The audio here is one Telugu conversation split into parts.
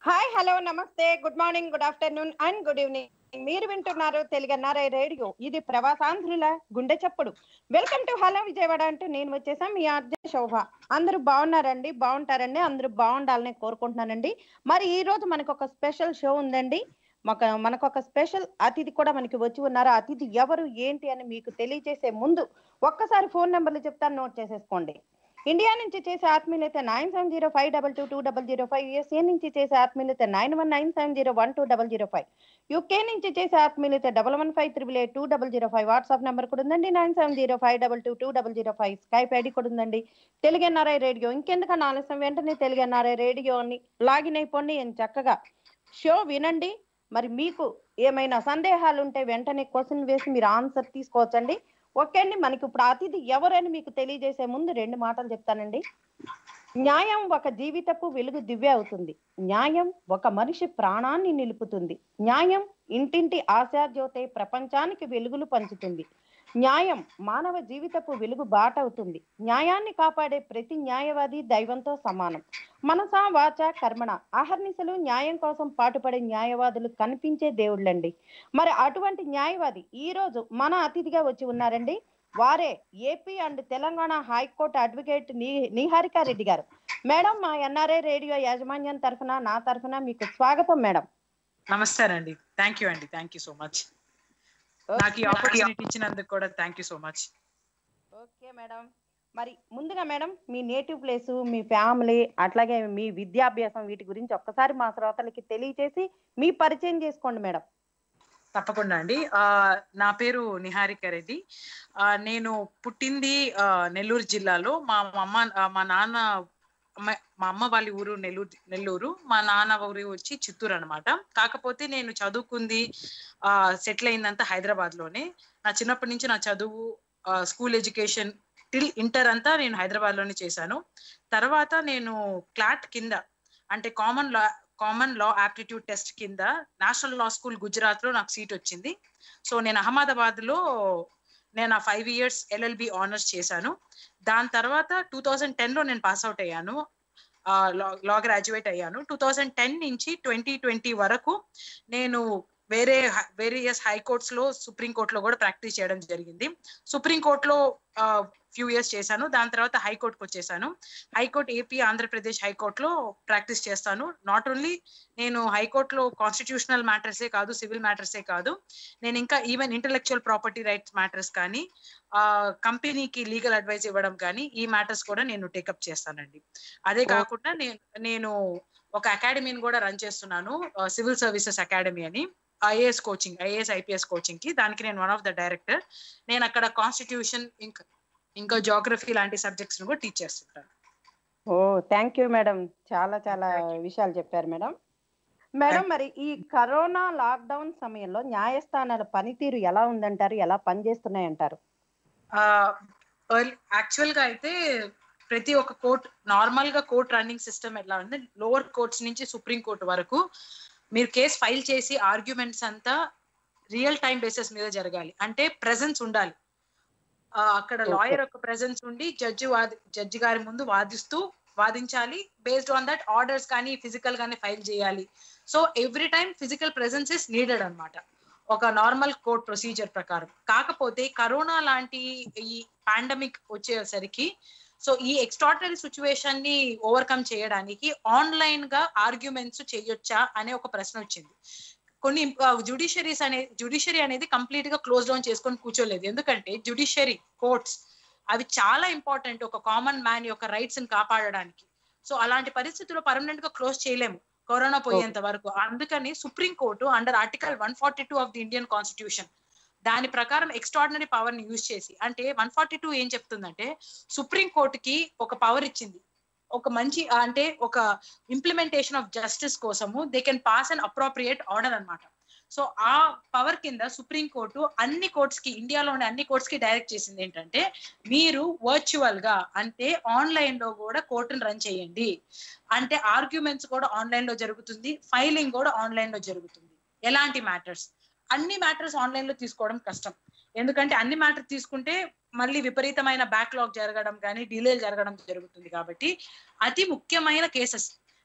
హాయ్ హలో నమస్తే good morning good afternoon and good evening మీరు వింటున్నారు తెలుగన్నారై రేడియో ఇది ప్రవాసాంధ్రుల గుండె చప్పుడు వెల్కమ్ టు హలో విజయవాడ అంటూ నేను వచ్చేసా మీ ఆర్జే శోభ అందరూ బాగున్నారండి బాగుంటారండి అందరూ బాగుండాలని కోరుకుంటున్నానండి మరి ఈ రోజు మనకు ఒక స్పెషల్ షో ఉందండి మాకు మనకు ఒక స్పెషల్ అతిథి కూడా మనకి వచ్చి ఉన్నారు ఆ అతిథి ఎవరు ఏంటి అని మీకు తెలియజేసే ముందు ఒక్కసారి ఫోన్ నెంబర్లు చెప్తాను నోట్ చేసేసుకోండి ఇండియా నుంచి చేసే ఆత్మీయులైతే nine seven zero five double two two double zero five USA నుంచి చేసే ఆత్మీయులైతే nine one nine seven zero one two double zero five UK నుంచి చేసే ఆత్మీయులైతే double one five triple eight two double zero five WhatsApp number కూడా ఉందండి nine seven zero five double two two double zero five Skype ID కూడా ఉందండి తెలుగు ఎన్ఆర్ఐ రేడియో ఇంకెందుకన్నా ఆలస్యం వెంటనే తెలుగు ఎన్ఆర్ఐ రేడియోని లాగిన్ అయిపోండి అని చక్కగా షో వినండి మరి మీకు ఏమైనా సందేహాలు ఉంటే వెంటనే క్వశ్చన్ వేసి మీరు ఆన్సర్ తీసుకోవచ్చండి ఓకే అండి మనకి ఇప్పుడు అతిథి ఎవరని మీకు తెలియజేసే ముందు రెండు మాటలు చెప్తానండి న్యాయం ఒక జీవితపు వెలుగు దివ్య అవుతుంది న్యాయం ఒక మనిషి ప్రాణాన్ని నిలుపుతుంది న్యాయం ఇంటింటి ఆశాజ్యోతే ప్రపంచానికి వెలుగులు పంచుతుంది న్యాయం మానవ జీవితపు వెలుగు బాట అవుతుంది న్యాయాన్ని కాపాడే ప్రతి న్యాయవాది దైవంతో సమానం మనసా వాచ కర్మణ అహర్నిశలు న్యాయం కోసం పాటుపడే న్యాయవాదులు కనిపించే దేవుళ్ళండి మరి అటువంటి న్యాయవాది ఈ రోజు మన అతిథిగా వచ్చి ఉన్నారండి వారే AP and Telangana high court advocate ని నిహారికా రెడ్డి గారు మేడం మా ఎన్ఆర్ఐ రేడియో యాజమాన్యం తరఫున నా తరఫున మీకు స్వాగతం మేడం నమస్తేనండి థ్యాంక్ యూ అండి థ్యాంక్ యూ సో మచ్ నాకు ఈ ఆపర్చునిటీ ఇచ్చినందుకు కూడా thank you so much okay madam మరి ముందుగా మేడం మీ నేటివ్ ప్లేస్ మీ ఫ్యామిలీ అట్లాగే మీ విద్యాభ్యాసం వీటి గురించి ఒక్కసారి మా శ్రోతలకి తెలియచేసి మీ పరిచయం చేసుకోండి మేడం తప్పకుండా అండి ఆ, నా పేరు నిహారిక రెడ్డి ఆ, నేను పుట్టింది ఆ, నెల్లూరు జిల్లాలో మా అమ్మ ఆ, మా నాన్న అమ్మ- మా అమ్మ వాళ్ళ ఊరు నెల్లూరు నెల్లూరు మా నాన్న ఊరు వచ్చి చిత్తూరు అన్నమాట కాకపోతే నేను చదువుకుంది ఆ సెటిల్ అయిందంతా హైదరాబాద్ లోనే నా చిన్నప్పటి నుంచి నా చదువు స్కూల్ ఎడ్యుకేషన్ టిల్ ఇంటర్ అంతా నేను హైదరాబాద్ లోనే చేశాను తర్వాత నేను క్లాట్ కింద అంటే common law common law aptitude test కింద నేషనల్ లా స్కూల్ గుజరాత్ లో నాకు సీట్ వచ్చింది సో నేను అహ్మదాబాద్ లో నేను ఆ ఫైవ్ ఇయర్స్ ఎల్ఎల్బి ఆనర్స్ చేశాను దాని తర్వాత టూ థౌజండ్ టెన్ లో నేను పాస్ అవుట్ అయ్యాను లా గ్రాడ్యుయేట్ అయ్యాను టూ థౌజండ్ టెన్ నుంచి ట్వంటీ ట్వంటీ వరకు నేను వేరే వేరియస్ హైకోర్ట్స్ లో సుప్రీం కోర్ట్ లో కూడా ప్రాక్టీస్ చేయడం జరిగింది సుప్రీం కోర్ట్ లో ఫ్యూ ఇయర్స్ చేశాను దాని తర్వాత హైకోర్టుకి వచ్చేసాను హైకోర్ట్ ఏపీ ఆంధ్రప్రదేశ్ హైకోర్ట్ లో ప్రాక్టీస్ చేస్తాను నాట్ ఓన్లీ నేను హైకోర్ట్ లో కాన్స్టిట్యూషనల్ మ్యాటర్సే కాదు సివిల్ మ్యాటర్సే కాదు నేను ఇంకా even intellectual property rights matters కానీ ఆ కంపెనీకి లీగల్ అడ్వైస్ ఇవ్వడం కానీ ఈ మ్యాటర్స్ కూడా నేను టేకప్ చేస్తానండి అదే కాకుండా నేను నేను ఒక అకాడమీని కూడా రన్ చేస్తున్నాను సివిల్ సర్వీసెస్ అకాడమీ అని IAS coaching IAS IPS coaching కి దానికి నేను వన్ ఆఫ్ ద డైరెక్టర్ నేను అక్కడ కాన్స్టిట్యూషన్ ఇంకా ఇంకా జాగ్రఫీ లాంటి సబ్జెక్ట్స్ కూడా టీచ్ చేస్తుంటాను ఓ థ్యాంక్ యూ మేడం చాలా చాలా విషయాలు చెప్పారు మేడం మేడం మరి ఈ కరోనా లాక్డౌన్ సమయంలో న్యాయస్థానాల పనితీరు ఎలా ఉందంటారు ఎలా పనిచేస్తున్నాయి అంటారు యాక్చువల్ గా అయితే ప్రతి ఒక్క కోర్ట్ నార్మల్ గా కోర్ట్ రన్నింగ్ సిస్టమ్ ఎట్లా ఉంది లోవర్ కోర్ట్స్ నుంచి సుప్రీం కోర్ట్ వరకు మీరు కేసు ఫైల్ చేసి ఆర్గ్యుమెంట్స్ అంతా రియల్ టైం బేసిస్ మీద జరగాలి అంటే ప్రెజెన్స్ ఉండాలి ఆ, అక్కడ Okay. లాయర్ ఒక ప్రెజెన్స్ ఉండి జడ్జి వాది జడ్జి గారి ముందు వాదిస్తూ వాదించాలి బేస్డ్ ఆన్ దట్ ఆర్డర్స్ కానీ ఫిజికల్ గానీ ఫైల్ చేయాలి so every time physical presence is needed అన్నమాట ఒక నార్మల్ కోర్ట్ ప్రొసీజర్ ప్రకారం కాకపోతే కరోనా లాంటి ఈ పాండమిక్ వచ్చేసరికి సో ఈ ఎక్స్ట్రాడినరీ సిచ్యువేషన్ ని ఓవర్కమ్ చేయడానికి ఆన్లైన్ గా ఆర్గ్యుమెంట్స్ చేయొచ్చా అనే ఒక ప్రశ్న వచ్చింది కొన్ని జుడిషియరీస్ అనే జుడిషియరీ అనేది కంప్లీట్ గా క్లోజ్ డౌన్ చేసుకొని కూర్చోలేదు ఎందుకంటే జుడిషియరీ కోర్ట్స్ అవి చాలా ఇంపార్టెంట్ ఒక కామన్ మ్యాన్ యొక్క రైట్స్ ని కాపాడడానికి సో అలాంటి పరిస్థితుల్లో పర్మనెంట్ గా క్లోజ్ చేయలేము కరోనా పోయేంత వరకు అందుకని Supreme Court under article one forty two of the Indian constitution దాని ప్రకారం ఎక్స్ట్రాడినరీ పవర్ ని యూజ్ చేసి అంటే వన్ ఫార్టీ టూ ఏం చెప్తుందంటే సుప్రీం కోర్టుకి ఒక పవర్ ఇచ్చింది ఒక మంచి అంటే ఒక ఇంప్లిమెంటేషన్ ఆఫ్ జస్టిస్ కోసము they can pass an appropriate order అన్నమాట సో ఆ పవర్ కింద సుప్రీం కోర్టు అన్ని కోర్ట్స్ కి ఇండియాలో ఉండే అన్ని కోర్ట్స్ కి డైరెక్ట్ చేసింది ఏంటంటే మీరు వర్చువల్ గా అంటే ఆన్లైన్ లో కూడా కోర్టును రన్ చేయండి అంటే ఆర్గ్యుమెంట్స్ కూడా ఆన్లైన్ లో జరుగుతుంది ఫైలింగ్ కూడా ఆన్లైన్ లో జరుగుతుంది ఎలాంటి మ్యాటర్స్ అన్ని మ్యాటర్స్ ఆన్లైన్ లో తీసుకోవడం కష్టం ఎందుకంటే అన్ని మ్యాటర్ తీసుకుంటే మళ్ళీ విపరీతమైన బ్యాక్లాగ్ జరగడం కానీ డిలే జరగడం జరుగుతుంది కాబట్టి అతి ముఖ్యమైన కేసెస్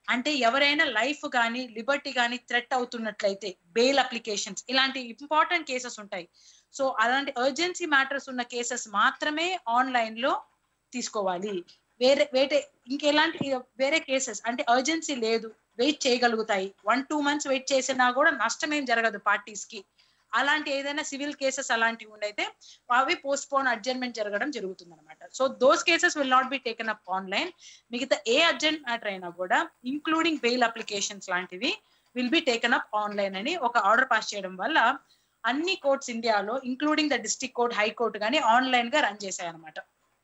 అంటే ఎవరైనా లైఫ్ కానీ లిబర్టీ కానీ థ్రెట్ అవుతున్నట్లయితే బెయిల్ అప్లికేషన్స్ ఇలాంటి ఇంపార్టెంట్ కేసెస్ ఉంటాయి సో అలాంటి అర్జెన్సీ మ్యాటర్స్ ఉన్న కేసెస్ మాత్రమే ఆన్లైన్ లో తీసుకోవాలి వేరే వేరే ఇంకెలాంటి వేరే కేసెస్ అంటే అర్జెన్సీ లేదు వెయిట్ చేయగలుగుతాయి వన్ టూ మంత్స్ వెయిట్ చేసినా కూడా నష్టం ఏం జరగదు పార్టీస్ కి అలాంటి ఏదైనా సివిల్ కేసెస్ అలాంటివి ఉండైతే అవి పోస్ట్ పోన్ అడ్జర్మెంట్ జరగడం జరుగుతుంది అనమాట so those cases will not be taken up online మిగతా ఏ అర్జెంట్ మ్యాటర్ అయినా కూడా ఇంక్లూడింగ్ బెయిల్ అప్లికేషన్స్ లాంటివి will be taken up online అని ఒక ఆర్డర్ పాస్ చేయడం వల్ల అన్ని కోర్ట్స్ ఇండియాలో including the district court high court కానీ ఆన్లైన్ గా రన్ చేశాయి అనమాట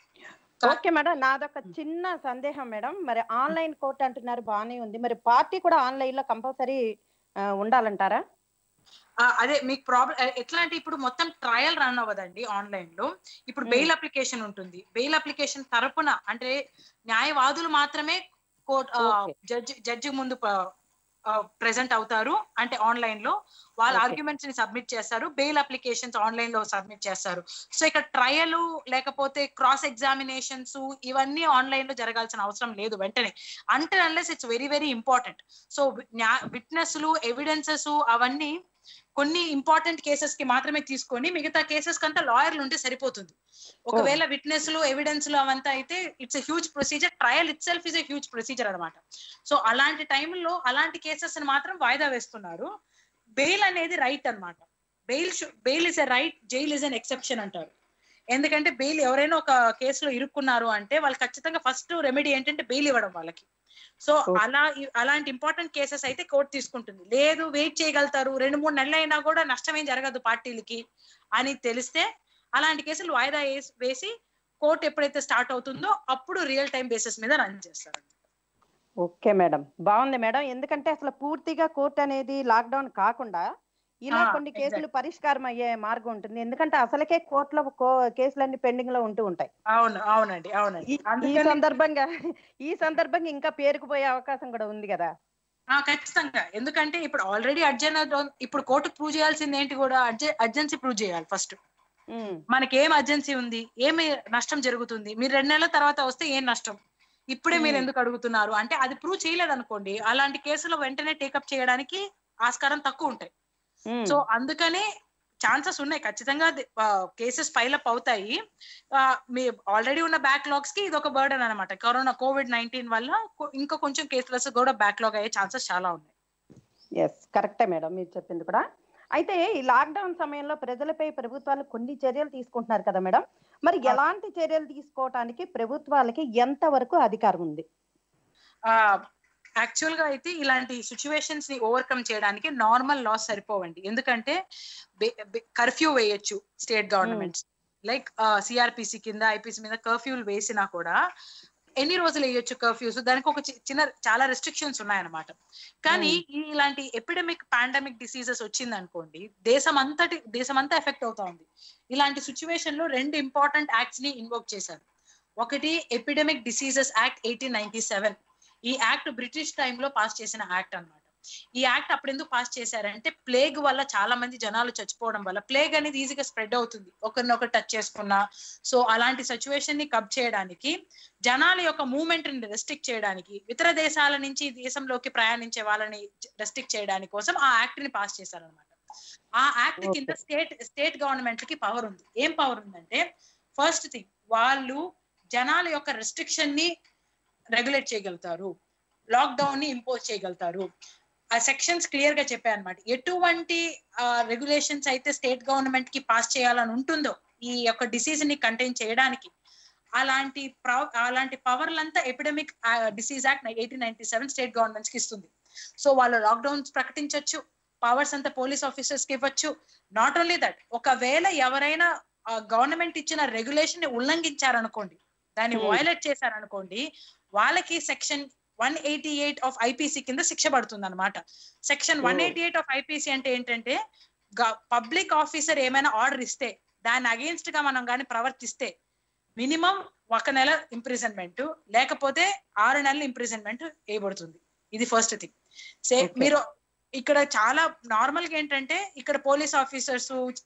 ఓకే మేడం నాదొక చిన్న సందేహం మేడం మరి ఆన్లైన్ కోర్ట్ అంటున్నారు బాగానే ఉంది మరి పార్టీ కూడా ఆన్లైన్ లో కంపల్సరీ ఉండాలంటారా అదే మీకు ప్రాబ్లం ఎట్లా అంటే ఇప్పుడు మొత్తం ట్రయల్ రన్ అవ్వదండి ఆన్లైన్ లో ఇప్పుడు బెయిల్ అప్లికేషన్ ఉంటుంది బెయిల్ అప్లికేషన్ తరపున అంటే న్యాయవాదులు మాత్రమే కోర్ట్ జడ్జి జడ్జి ముందు ప్రెసెంట్ అవుతారు అంటే ఆన్లైన్ లో వాళ్ళ ఆర్గ్యుమెంట్స్ ని సబ్మిట్ చేస్తారు బెయిల్ అప్లికేషన్స్ ఆన్లైన్ లో సబ్మిట్ చేస్తారు సో ఇక్కడ ట్రయల్ లేకపోతే క్రాస్ ఎగ్జామినేషన్స్ ఇవన్నీ ఆన్లైన్ లో జరగాల్సిన అవసరం లేదు వెంటనే అంటే unless it's very very important so విట్నెస్లు ఎవిడెన్సెస్ అవన్నీ కొన్ని ఇంపార్టెంట్ కేసెస్ కి మాత్రమే తీసుకొని మిగతా కేసెస్ కంతా లాయర్లు ఉంటే సరిపోతుంది ఒకవేళ విట్నెస్లు ఎవిడెన్స్లు అవంతా అయితే it's huge procedure trial itself is a huge procedure అనమాట సో అలాంటి టైంలో అలాంటి కేసెస్ మాత్రం వాయిదా వేస్తున్నారు బెయిల్ అనేది రైట్ అనమాట bail bail is a right jail is an exception అంటారు ఎందుకంటే బెయిల్ ఎవరైనా ఒక కేసులో ఇరుక్కున్నారు అంటే వాళ్ళు ఖచ్చితంగా ఫస్ట్ రెమెడీ ఏంటంటే బెయిల్ ఇవ్వడం వాళ్ళకి సో అలా అలాంటి ఇంపార్టెంట్ కేసెస్ అయితే కోర్టు తీసుకుంటుంది లేదు వెయిట్ చేయగలుగుతారు రెండు మూడు నెలలు అయినా కూడా నష్టం ఏం జరగదు పార్టీలకి అని తెలిస్తే అలాంటి కేసులు వాయిదా వేసి కోర్టు ఎప్పుడైతే స్టార్ట్ అవుతుందో అప్పుడు రియల్ టైం బేసిస్ మీద రన్ చేస్తారు ఓకే మేడం బాగుంది మేడం ఎందుకంటే అసలు పూర్తిగా కోర్టు అనేది లాక్డౌన్ కాకుండా ఇలా కొన్ని కేసులు పరిష్కారం అయ్యే మార్గం ఉంటుంది ఎందుకంటే అసలుకే కోర్టులో కేసులన్నీ పెండింగ్ లో ఉంటూ ఉంటాయి అవును అవునండి అవునండి ఈ సందర్భంగా ఈ సందర్భంగా ఇంకా పేరుకుపోయే అవకాశం కూడా ఉంది కదా ఖచ్చితంగా ఎందుకంటే ఇప్పుడు ఆల్రెడీ అర్జెన్ ఇప్పుడు కోర్టు ప్రూవ్ చేయాల్సింది ఏంటి కూడా అర్జెన్సీ ప్రూవ్ చేయాలి ఫస్ట్ మనకి ఏం అర్జెన్సీ ఉంది ఏమి నష్టం జరుగుతుంది మీరు రెండు నెలల తర్వాత వస్తే ఏం నష్టం ఇప్పుడే మీరు ఎందుకు అడుగుతున్నారు అంటే అది ప్రూవ్ చేయలేదు అనుకోండి అలాంటి కేసులో వెంటనే టేకప్ చేయడానికి ఆస్కారం తక్కువ ఉంటాయి సో అందుకనే ఛాన్సెస్ ఉన్నాయి ఖచ్చితంగా కేసెస్ ఫైల్ అప్ అవుతాయి మీ ఆల్రెడీ ఉన్న బ్యాక్లాగ్స్ కి ఇది ఒక బర్డన్ అనమాట కరోనా కోవిడ్ నైన్టీన్ వల్ల ఇంకా కొంచెం కేసులెస్ కూడా బ్యాక్లాగ్ అయ్యే ఛాన్సెస్ చాలా ఉన్నాయి ఎస్ కరెక్టే మేడం మీరు చెప్పింది కూడా అయితే ఈ లాక్డౌన్ సమయంలో ప్రజలపై ప్రభుత్వాలు కొన్ని చర్యలు తీసుకుంటున్నారు కదా మేడం మరి ఎలాంటి చర్యలు తీసుకోవటానికి ప్రభుత్వాలకి ఎంత వరకు అధికారం ఉంది యాక్చువల్ గా అయితే ఇలాంటి సిచ్యువేషన్స్ ని ఓవర్కమ్ చేయడానికి నార్మల్ లాస్ సరిపోవండి ఎందుకంటే కర్ఫ్యూ వేయొచ్చు స్టేట్ గవర్నమెంట్స్ లైక్ సిఆర్పిసి కింద ఐపీసీ మీద కర్ఫ్యూలు వేసినా కూడా ఎన్ని రోజులు వేయొచ్చు కర్ఫ్యూస్ దానికి ఒక చిన్న చాలా రెస్ట్రిక్షన్స్ ఉన్నాయన్నమాట కానీ ఇలాంటి ఎపిడమిక్ పాండమిక్ డిసీజెస్ వచ్చింది అనుకోండి దేశం అంతటి దేశం అంతా ఎఫెక్ట్ అవుతా ఉంది ఇలాంటి సిచ్యువేషన్ లో రెండు ఇంపార్టెంట్ యాక్ట్స్ ని ఇన్వోక్ చేశారు ఒకటి epidemic diseases act eighteen ninety seven ఈ యాక్ట్ బ్రిటిష్ టైంలో పాస్ చేసిన యాక్ట్ అనమాట ఈ యాక్ట్ అప్పుడు ఎందుకు పాస్ చేశారంటే ప్లేగ్ వల్ల చాలా మంది జనాలు చచ్చిపోవడం వల్ల ప్లేగ్ అనేది ఈజీగా స్ప్రెడ్ అవుతుంది ఒకరినొకరు టచ్ చేసుకున్నా సో అలాంటి సిచ్యువేషన్ ని కబ్ చేయడానికి జనాల యొక్క మూవ్మెంట్ ని రెస్ట్రిక్ట్ చేయడానికి ఇతర దేశాల నుంచి దేశంలోకి ప్రయాణించే వాళ్ళని రెస్ట్రిక్ట్ చేయడానికి కోసం ఆ యాక్ట్ ని పాస్ చేశారనమాట ఆ యాక్ట్ కింద స్టేట్ స్టేట్ గవర్నమెంట్ కి పవర్ ఉంది ఏం పవర్ ఉందంటే ఫస్ట్ థింగ్ వాళ్ళు జనాల యొక్క రెస్ట్రిక్షన్ ని రెగ్యులేట్ చేయగలుగుతారు లాక్డౌన్ ని ఇంపోజ్ చేయగలుగుతారు ఆ సెక్షన్స్ క్లియర్ గా చెప్పాయి అనమాట ఎటువంటి రెగ్యులేషన్స్ అయితే స్టేట్ గవర్నమెంట్ కి పాస్ చేయాలని ఉంటుందో ఈ యొక్క డిసీజ్ ని కంటైన్ చేయడానికి అలాంటి అలాంటి పవర్లంతా epidemic disease act eighteen ninety seven state governments కి ఇస్తుంది సో వాళ్ళు లాక్డౌన్స్ ప్రకటించవచ్చు పవర్స్ అంతా పోలీస్ ఆఫీసర్స్ కి ఇవ్వచ్చు నాట్ ఓన్లీ దట్ ఒకవేళ ఎవరైనా గవర్నమెంట్ ఇచ్చిన రెగ్యులేషన్ ని ఉల్లంఘించారనుకోండి దాన్ని వయలేట్ చేశారనుకోండి వాళ్ళకి section one eighty eight of IPC కింద శిక్ష పడుతుంది అనమాట section one eighty eight of IPC అంటే ఏంటంటే పబ్లిక్ ఆఫీసర్ ఏమైనా ఆర్డర్ ఇస్తే దాని అగేన్స్ట్ గా మనం కానీ ప్రవర్తిస్తే మినిమం ఒక నెల ఇంప్రిజన్మెంట్ లేకపోతే ఆరు నెలల ఇంప్రిజన్మెంట్ వేయబడుతుంది ఇది ఫస్ట్ థింగ్ సే మీరు ఇక్కడ చాలా నార్మల్ గా ఏంటంటే ఇక్కడ పోలీస్ ఆఫీసర్స్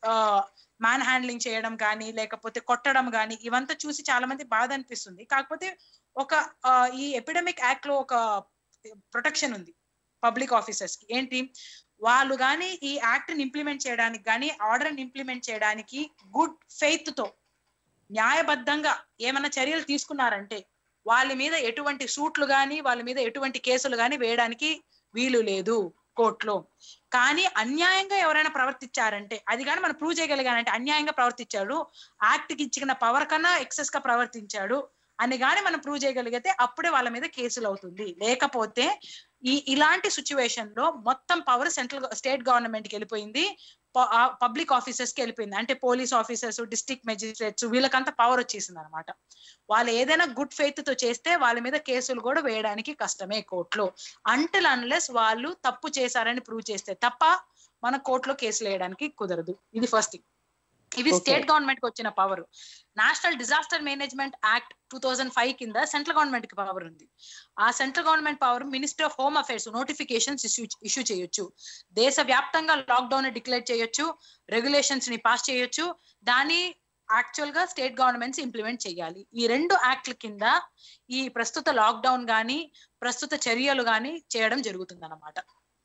మ్యాన్ హ్యాండ్లింగ్ చేయడం కానీ లేకపోతే కొట్టడం కానీ ఇవంతా చూసి చాలా మంది బాధ అనిపిస్తుంది కాకపోతే ఒక ఈ ఎపిడమిక్ యాక్ట్ లో ఒక ప్రొటెక్షన్ ఉంది పబ్లిక్ ఆఫీసర్స్ కి ఏంటి వాళ్ళు కానీ ఈ యాక్ట్ ని ఇంప్లిమెంట్ చేయడానికి కానీ ఆర్డర్ ని ఇంప్లిమెంట్ చేయడానికి గుడ్ ఫెయిత్ తో న్యాయబద్ధంగా ఏమైనా చర్యలు తీసుకున్నారంటే వాళ్ళ మీద ఎటువంటి సూట్లు కానీ వాళ్ళ మీద ఎటువంటి కేసులు కానీ వేయడానికి వీలు లేదు కోర్టులో కానీ అన్యాయంగా ఎవరైనా ప్రవర్తించారంటే అది కానీ మనం ప్రూవ్ చేయగలిగానంటే అన్యాయంగా ప్రవర్తించాడు యాక్ట్ కి ఇచ్చిన పవర్ కన్నా ఎక్సెస్ గా ప్రవర్తించాడు అని కానీ మనం ప్రూవ్ చేయగలిగితే అప్పుడే వాళ్ళ మీద కేసులు అవుతుంది లేకపోతే ఈ ఇలాంటి సిచ్యువేషన్ లో మొత్తం పవర్ సెంట్రల్ స్టేట్ గవర్నమెంట్ కి వెళ్ళిపోయింది పబ్లిక్ ఆఫీసర్స్ కి వెళ్ళిపోయింది అంటే పోలీస్ ఆఫీసర్స్ డిస్ట్రిక్ట్ మెజిస్ట్రేట్స్ వీళ్ళకంతా పవర్ వచ్చేసింది అనమాట వాళ్ళు ఏదైనా గుడ్ ఫెయిత్ తో చేస్తే వాళ్ళ మీద కేసులు కూడా వేయడానికి కష్టమే కోర్టులో అంటిల్ అన్లెస్ వాళ్ళు తప్పు చేశారని ప్రూవ్ చేస్తే తప్ప మన కోర్టులో కేసులు వేయడానికి కుదరదు ఇది ఫస్ట్ థింగ్ ఇవి Okay. స్టేట్ గవర్నమెంట్ కి వచ్చిన power national disaster management act two thousand five కింద సెంట్రల్ గవర్నమెంట్ కి పవర్ ఉంది ఆ central government power minister of home affairs notifications issue issue చేయొచ్చు దేశ వ్యాప్తంగా లాక్డౌన్ డిక్లేర్ చేయొచ్చు రెగ్యులేషన్స్ ని పాస్ చేయొచ్చు దాన్ని యాక్చువల్ గా స్టేట్ గవర్నమెంట్స్ ఇంప్లిమెంట్ చేయాలి ఈ రెండు యాక్ట్ల కింద ఈ ప్రస్తుత లాక్డౌన్ గాని ప్రస్తుత చర్యలు గాని చేయడం జరుగుతుంది అన్నమాట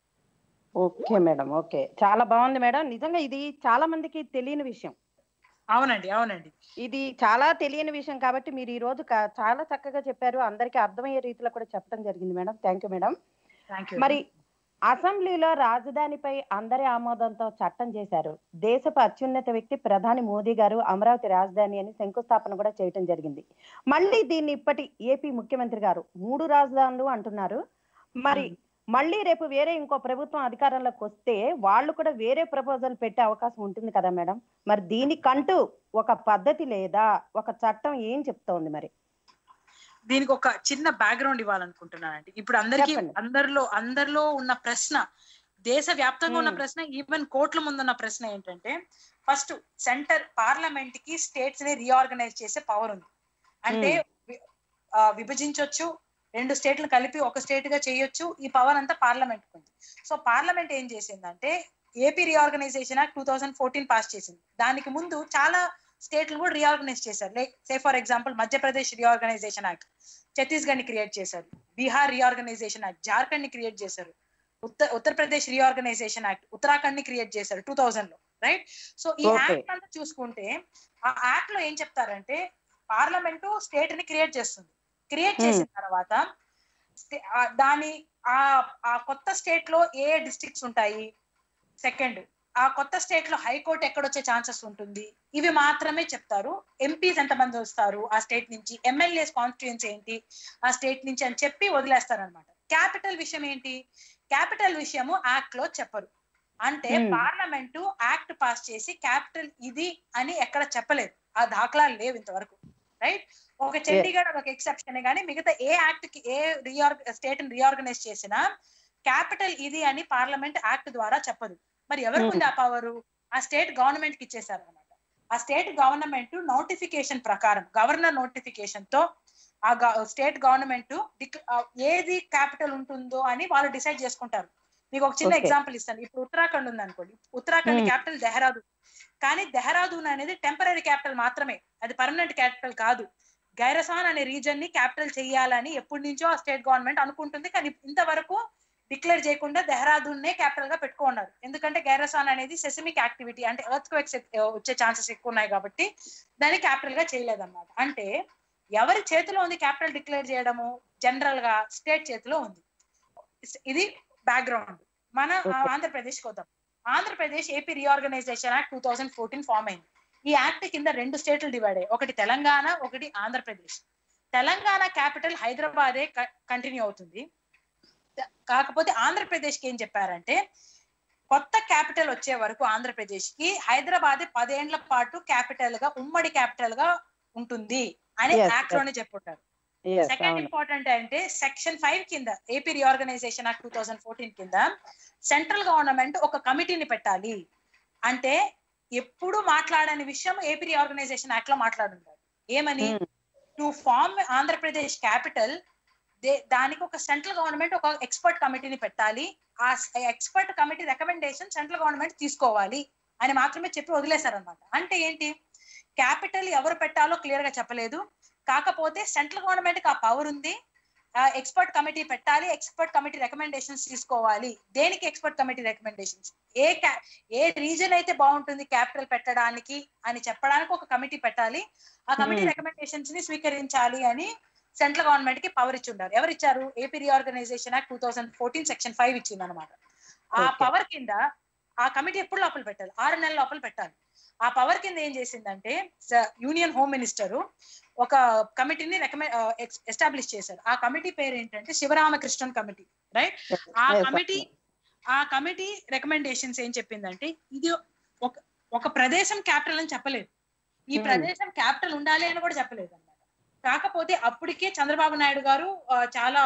ఓకే మేడం ఓకే చాలా బాగుంది మేడం నిజంగా ఇది చాలా మందికి తెలియని విషయం అవునండి అవునండి ఇది చాలా తెలియని విషయం కాబట్టి మీరు ఈ రోజు క- చాలా చక్కగా చెప్పారు అందరికీ అర్థమయ్యే రీతిలో కూడా చెప్పడం జరిగింది madam thank you madam thank you మరి అసెంబ్లీలో రాజధానిపై అందరి ఆమోదంతో చట్టం చేశారు దేశపు అత్యున్నత వ్యక్తి ప్రధాని మోదీ గారు అమరావతి రాజధాని అని శంకుస్థాపన కూడా చేయటం జరిగింది మళ్ళీ దీన్ని ఇప్పటి ఏపీ ముఖ్యమంత్రి గారు మూడు రాజధానులు అంటున్నారు మరి మళ్ళీ రేపు వేరే ఇంకో ప్రభుత్వం అధికారంలోకి వస్తే వాళ్ళు కూడా వేరే ప్రపోజల్ పెట్టే అవకాశం ఉంటుంది కదా మేడం మరి దీనికంటూ ఒక పద్ధతి లేదా ఒక చట్టం ఏం చెప్తోంది మరి దీనికి ఒక చిన్న బ్యాక్గ్రౌండ్ ఇవ్వాలనుకుంటున్నానండి ఇప్పుడు అందరికి చెప్పండి. అందరిలో అందరిలో ఉన్న ప్రశ్న దేశ వ్యాప్తంగా ఉన్న మ్మ్. ప్రశ్న ఈవెన్ కోర్టుల ముందున్న ప్రశ్న ఏంటంటే ఫస్ట్ సెంటర్ పార్లమెంట్ కి స్టేట్స్ ని రీఆర్గనైజ్ చేసే పవర్ ఉంది అంటే వి- ఆ, విభజించొచ్చు రెండు స్టేట్లు కలిపి ఒక స్టేట్ గా చేయొచ్చు ఈ పవర్ అంతా పార్లమెంట్ ఉంది సో పార్లమెంట్ ఏం చేసిందంటే AP reorganisation act two thousand fourteen pass చేసింది దానికి ముందు చాలా స్టేట్లు కూడా రీఆర్గనైజ్ చేశారు like say for example Madhya Pradesh reorganisation act Chhattisgarh ని క్రియేట్ చేశారు బీహార్ రీఆర్గనైజేషన్ యాక్ట్ జార్ఖండ్ ని క్రియేట్ చేశారు ఉత్తర్ ఉత్తరప్రదేశ్ రీఆర్గనైజేషన్ యాక్ట్ ఉత్తరాఖండ్ ని క్రియేట్ చేశారు టూ థౌజండ్ లో రైట్ సో ఈ Okay. యాక్ట్ అంతా చూసుకుంటే ఆ యాక్ట్ లో ఏం చెప్తారంటే పార్లమెంటు స్టేట్ ని క్రియేట్ చేస్తుంది క్రియేట్ Hmm. చేసిన తర్వాత స్టే- ఆ దాని ఆ ఆ కొత్త స్టేట్ లో ఏ డిస్ట్రిక్ట్స్ ఉంటాయి సెకండ్ ఆ కొత్త స్టేట్ లో హైకోర్టు ఎక్కడొచ్చే ఛాన్సెస్ ఉంటుంది ఇవి మాత్రమే చెప్తారు ఎంపీస్ ఎంతమంది వస్తారు ఆ స్టేట్ నుంచి ఎమ్మెల్యేస్ కాన్స్టిట్యుయెన్సీ ఏంటి ఆ స్టేట్ నుంచి అని చెప్పి వదిలేస్తారు అనమాట క్యాపిటల్ విషయం ఏంటి క్యాపిటల్ విషయము యాక్ట్ లో చెప్పరు అంటే Hmm. పార్లమెంటు యాక్ట్ పాస్ చేసి క్యాపిటల్ ఇది అని ఎక్కడ చెప్పలేదు ఆ దాఖలాలు లేవు ఇంతవరకు రైట్ ఒక చండీగఢ్ ఒక ఎక్సెప్షన్ కానీ మిగతా ఏ యాక్ట్ కి ఏ రీఆర్గ స్టేట్ ని రీఆర్గనైజ్ చేసినా క్యాపిటల్ ఇది అని పార్లమెంట్ యాక్ట్ ద్వారా చెప్పదు మరి ఎవరికి ఉంది ఆ పవరు ఆ స్టేట్ గవర్నమెంట్ కి ఇచ్చేసారు అనమాట ఆ స్టేట్ గవర్నమెంట్ నోటిఫికేషన్ ప్రకారం గవర్నర్ నోటిఫికేషన్ తో ఆ స్టేట్ గవర్నమెంట్ ఏది క్యాపిటల్ ఉంటుందో అని వాళ్ళు డిసైడ్ చేసుకుంటారు మీకు ఒక చిన్న Okay. ఎగ్జాంపుల్ ఇస్తాను ఇప్పుడు ఉత్తరాఖండ్ ఉంది అనుకోండి ఉత్తరాఖండ్ Hmm. క్యాపిటల్ దెహ్రాదూన్ కానీ దెహ్రాదూన్ అనేది టెంపరీ క్యాపిటల్ మాత్రమే అది పర్మనెంట్ క్యాపిటల్ కాదు గైరసాన్ అనే రీజన్ ని క్యాపిటల్ చేయాలని ఎప్పటి నుంచో ఆ స్టేట్ గవర్నమెంట్ అనుకుంటుంది కానీ ఇంతవరకు డిక్లేర్ చేయకుండా దెహ్రాదూన్ నే క్యాపిటల్ గా పెట్టుకున్నారు ఎందుకంటే గైరసాన్ అనేది సెసిమిక్ యాక్టివిటీ అంటే ఎర్త్ క్వేక్స్ వచ్చే ఛాన్సెస్ ఎక్కువ ఉన్నాయి కాబట్టి దాన్ని క్యాపిటల్ గా చేయలేదన్నమాట అంటే ఎవరి చేతిలో ఉంది క్యాపిటల్ డిక్లేర్ చేయడము జనరల్ గా స్టేట్ చేతిలో ఉంది ఇది బ్యాక్గ్రౌండ్ మన Okay. ఆంధ్రప్రదేశ్ వద్దాం Andhra Pradesh AP reorganisation act two thousand fourteen form అయింది ఈ యాక్ట్ కింద రెండు స్టేట్లు డివైడ్ అయ్యాయి ఒకటి తెలంగాణ ఒకటి ఆంధ్రప్రదేశ్ తెలంగాణ క్యాపిటల్ హైదరాబాదే కంటిన్యూ అవుతుంది త- కాకపోతే ఆంధ్రప్రదేశ్ కి ఏం చెప్పారంటే కొత్త క్యాపిటల్ వచ్చే వరకు ఆంధ్రప్రదేశ్ కి హైదరాబాద్ పదేండ్ల పాటు క్యాపిటల్ గా ఉమ్మడి క్యాపిటల్ గా ఉంటుంది అని Yes, యాక్ట్ yes. లోనే చెప్పుంటారు Yes, సెకండ్ అవును ఇంపార్టెంట్ అంటే సెక్షన్ ఫైవ్ కింద AP reorganisation act two thousand fourteen కింద సెంట్రల్ గవర్నమెంట్ ఒక కమిటీని పెట్టాలి అంటే ఎప్పుడు మాట్లాడని విషయం ఏపీ రీఆర్గనైజేషన్ యాక్ట్ లో మాట్లాడుంటారు ఏమని Hmm. To form Andhra Pradesh capital దానికి ఒక సెంట్రల్ గవర్నమెంట్ ఒక ఎక్స్పర్ట్ కమిటీని పెట్టాలి ఆ expert committee recommendation central government తీసుకోవాలి అని మాత్రమే చెప్పి వదిలేశారనమాట అంటే ఏంటి క్యాపిటల్ ఎవరు పెట్టాలో క్లియర్ గా చెప్పలేదు కాకపోతే సెంట్రల్ గవర్నమెంట్ కి ఆ పవర్ ఉంది ఎక్స్పర్ట్ కమిటీ పెట్టాలి ఎక్స్పర్ట్ కమిటీ రికమెండేషన్స్ తీసుకోవాలి దేనికి ఎక్స్పర్ట్ కమిటీ రికమెండేషన్స్ ఏ ca- ఏ రీజన్ అయితే బాగుంటుంది క్యాపిటల్ పెట్టడానికి అని చెప్పడానికి ఒక కమిటీ పెట్టాలి ఆ కమిటీ Hmm. రికమెండేషన్స్ ని స్వీకరించాలి అని సెంట్రల్ గవర్నమెంట్ కి పవర్ ఇచ్చి ఉన్నారు ఎవరు ఇచ్చారు AP reorganisation act two thousand fourteen section five ఇచ్చింది అనమాట ఆ Okay. పవర్ కింద ఆ కమిటీ ఎప్పుడు లోపల పెట్టాలి ఆరు నెలల లోపల పెట్టాలి ఆ పవర్ కింద ఏం చేసిందంటే యూనియన్ హోమ్ మినిస్టర్ ఒక కమిటీని రికమెండ్ ఎస్టాబ్లిష్ చేశారు ఆ కమిటీ పేరు ఏంటంటే శివరామకృష్ణన్ కమిటీ రైట్ ఆ Yes, కమిటీ ఆ కమిటీ రికమెండేషన్స్ ఏం చెప్పిందంటే ఇది ఒక ఒక ప్రదేశం క్యాపిటల్ అని చెప్పలేదు ఈ Hmm. ప్రదేశం క్యాపిటల్ ఉండాలి అని కూడా చెప్పలేదు అన్నమాట కాకపోతే అప్పటికే చంద్రబాబు నాయుడు గారు ఆ, చాలా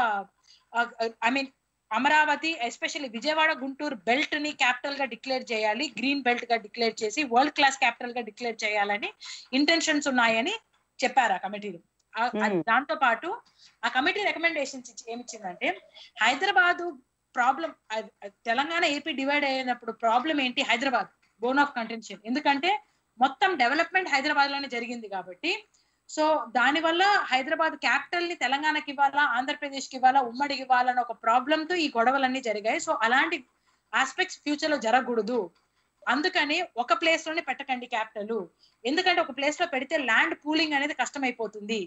I mean Amaravati especially Vijayawada Guntur belt ని క్యాపిటల్ గా డిక్లేర్ చేయాలి గ్రీన్ బెల్ట్ గా డిక్లేర్ చేసి వరల్డ్ క్లాస్ క్యాపిటల్ గా డిక్లేర్ చేయాలని ఇంటెన్షన్స్ ఉన్నాయని చెప్పారు ఆ కమిటీలో ఆ- ఆ- Hmm. దాంతో పాటు ఆ కమిటీ రికమెండేషన్స్ ఏమిచ్చిందంటే Hyderabad problem Telangana AP divide అయినప్పుడు ప్రాబ్లం ఏంటి హైదరాబాద్ బోన్ ఆఫ్ కంటెన్షన్ ఎందుకంటే మొత్తం డెవలప్మెంట్ హైదరాబాద్ లోనే జరిగింది కాబట్టి సో దాని వల్ల హైదరాబాద్ క్యాపిటల్ ని తెలంగాణకి ఇవ్వాలా ఆంధ్రప్రదేశ్ కి ఇవ్వాలా ఉమ్మడికి ఇవ్వాలన్న ఒక ప్రాబ్లం తో ఈ గొడవలన్నీ జరిగాయి సో అలాంటి ఆస్పెక్ట్స్ ఫ్యూచర్ లో జరగకూడదు అందుకని ఒక ప్లేస్ లోనే పెట్టకండి క్యాపిటల్ ఎందుకంటే ఒక ప్లేస్ లో పెడితే ల్యాండ్ పూలింగ్ అనేది కష్టమైపోతుంది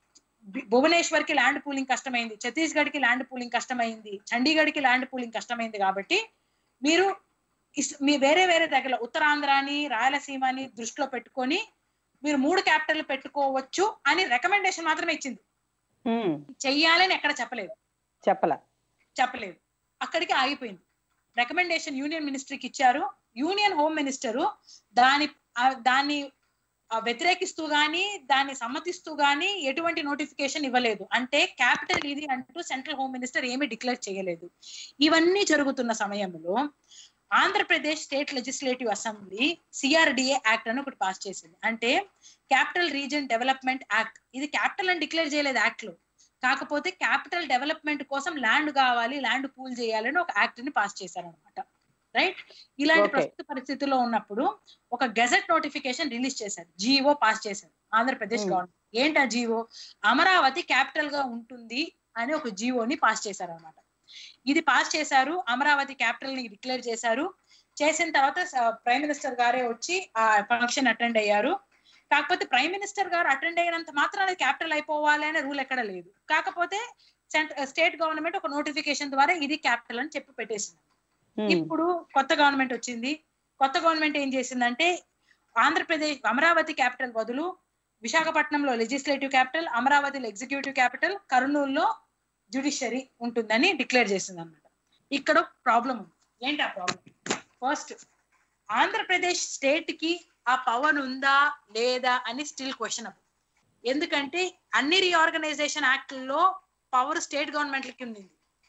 బి- భువనేశ్వర్ కి ల్యాండ్ పూలింగ్ కష్టమైంది ఛత్తీస్గఢ్ కి ల్యాండ్ పూలింగ్ కష్టమైంది చండీగఢ్ కి ల్యాండ్ పూలింగ్ కష్టమైంది కాబట్టి మీరు ఇస్- మీ వేరే వేరే దగ్గర ఉత్తరాంధ్రాని రాయలసీమని దృష్టిలో పెట్టుకొని మీరు మూడు క్యాపిటల్ పెట్టుకోవచ్చు అని రికమెండేషన్ మాత్రమే ఇచ్చింది ఉమ్, చెయ్యాలని ఎక్కడ చెప్పలేదు చెప్పలా చెప్పలేదు అక్కడికి ఆగిపోయింది రికమెండేషన్ యూనియన్ మినిస్ట్రీకి ఇచ్చారు యూనియన్ హోమ్ మినిస్టరు దాని ఆ, దాన్ని ఆ, వ్యతిరేకిస్తూ గాని దాన్ని సమ్మతిస్తూ గాని ఎటువంటి నోటిఫికేషన్ ఇవ్వలేదు అంటే క్యాపిటల్ ఇది అంటూ సెంట్రల్ హోమ్ మినిస్టర్ ఏమీ డిక్లేర్ చేయలేదు ఇవన్నీ జరుగుతున్న సమయంలో Andhra Pradesh state legislative assembly CRDA act అని ఒకటి పాస్ చేసింది అంటే క్యాపిటల్ రీజన్ డెవలప్మెంట్ యాక్ట్ ఇది క్యాపిటల్ అని డిక్లేర్ చేయలేదు యాక్ట్ లో కాకపోతే క్యాపిటల్ డెవలప్మెంట్ కోసం ల్యాండ్ కావాలి ల్యాండ్ పూల్ చేయాలని ఒక యాక్ట్ ని పాస్ చేశారనమాట రైట్ ఇలాంటి Okay. ప్రస్తుత పరిస్థితుల్లో ఉన్నప్పుడు ఒక గెజెట్ నోటిఫికేషన్ రిలీజ్ చేశారు జీవో పాస్ చేశారు ఆంధ్రప్రదేశ్ Hmm. గవర్నమెంట్ ఏంటి ఆ జీవో అమరావతి క్యాపిటల్ గా ఉంటుంది అని ఒక జీవోని పాస్ చేశారు అనమాట ఇది పాస్ చేశారు అమరావతి క్యాపిటల్ ని డిక్లేర్ చేశారు చేసిన తర్వాత ప్రైమ్ మినిస్టర్ గారే వచ్చి ఆ ఫంక్షన్ అటెండ్ అయ్యారు కాకపోతే ప్రైమ్ మినిస్టర్ గారు అటెండ్ అయినంత మాత్రం అది క్యాపిటల్ అయిపోవాలి అనే రూల్ ఎక్కడ లేదు కాకపోతే స్టేట్ గవర్నమెంట్ ఒక నోటిఫికేషన్ ద్వారా ఇది క్యాపిటల్ అని చెప్పి పెట్టేసింది ఉమ్, ఇప్పుడు కొత్త గవర్నమెంట్ వచ్చింది కొత్త గవర్నమెంట్ ఏం చేసిందంటే ఆంధ్రప్రదేశ్ అమరావతి క్యాపిటల్ బదులు విశాఖపట్నంలో లెజిస్లేటివ్ క్యాపిటల్ అమరావతిలో ఎగ్జిక్యూటివ్ క్యాపిటల్ కర్నూలులో జ్యుడిషియరీ ఉంటుందని డిక్లేర్ చేసింది అనమాట ఇక్కడ ప్రాబ్లం ఉంది ఏంటి ఆ ప్రాబ్లం ఫస్ట్ ఆంధ్రప్రదేశ్ స్టేట్ కి ఆ పవర్ ఉందా లేదా అని స్టిల్ క్వశ్చన్ ఎందుకంటే అన్ని రీఆర్గనైజేషన్ యాక్ట్లో పవర్ స్టేట్ గవర్నమెంట్లకి ఉంది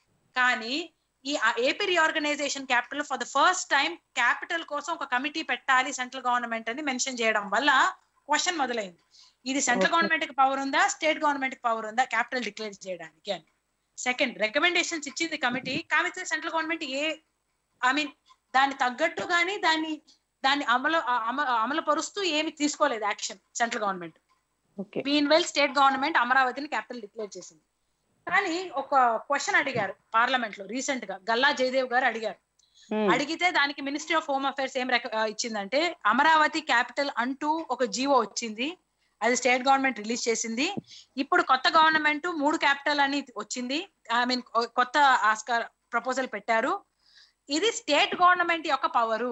కానీ ఈ AP reorganisation capital for the first time capital కోసం ఒక కమిటీ పెట్టాలి సెంట్రల్ గవర్నమెంట్ అని మెన్షన్ చేయడం వల్ల క్వశ్చన్ మొదలైంది ఇది సెంట్రల్ Okay. గవర్నమెంట్ కి పవర్ ఉందా స్టేట్ గవర్నమెంట్ కి పవర్ ఉందా క్యాపిటల్ డిక్లేర్ చేయడానికి అని సెకండ్ రికమెండేషన్స్ ఇచ్చింది కమిటీ కాకపోతే సెంట్రల్ గవర్నమెంట్ ఏ ఐ మీన్ దాన్ని తగ్గట్టు కానీ దాన్ని దాన్ని అమలు అమ- అమలు పరుస్తూ ఏమి తీసుకోలేదు action central government okay mean well state government అమరావతిని క్యాపిటల్ డిక్లేర్ చేసింది కానీ ఒక క్వశ్చన్ అడిగారు పార్లమెంట్ లో రీసెంట్ గా గల్లా జయదేవ్ గారు అడిగారు ఉమ్, అడిగితే దానికి మినిస్ట్రీ ఆఫ్ హోమ్ అఫైర్స్ ఏం రెక- ఆ, ఇచ్చిందంటే అమరావతి క్యాపిటల్ అంటూ ఒక జీవో వచ్చింది అది స్టేట్ గవర్నమెంట్ రిలీజ్ చేసింది ఇప్పుడు కొత్త గవర్నమెంట్ మూడు క్యాపిటల్ అని వచ్చింది ఐ మీన్ కొత్త ఆస్కార్ ప్రపోజల్ పెట్టారు ఇది స్టేట్ గవర్నమెంట్ యొక్క పవరు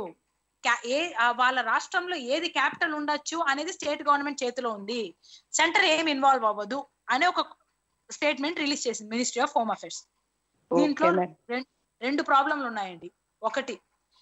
ఏ ఆ, వాళ్ళ రాష్ట్రంలో ఏది క్యాపిటల్ ఉండొచ్చు అనేది స్టేట్ గవర్నమెంట్ చేతిలో ఉంది సెంటర్ ఏం ఇన్వాల్వ్ అవ్వదు అనే ఒక స్టేట్మెంట్ రిలీజ్ చేసింది మినిస్ట్రీ ఆఫ్ హోమ్ అఫైర్స్ దీంట్లో ఓకే మేడం. రెం- రెండు ప్రాబ్లంలు ఉన్నాయండి ఒకటి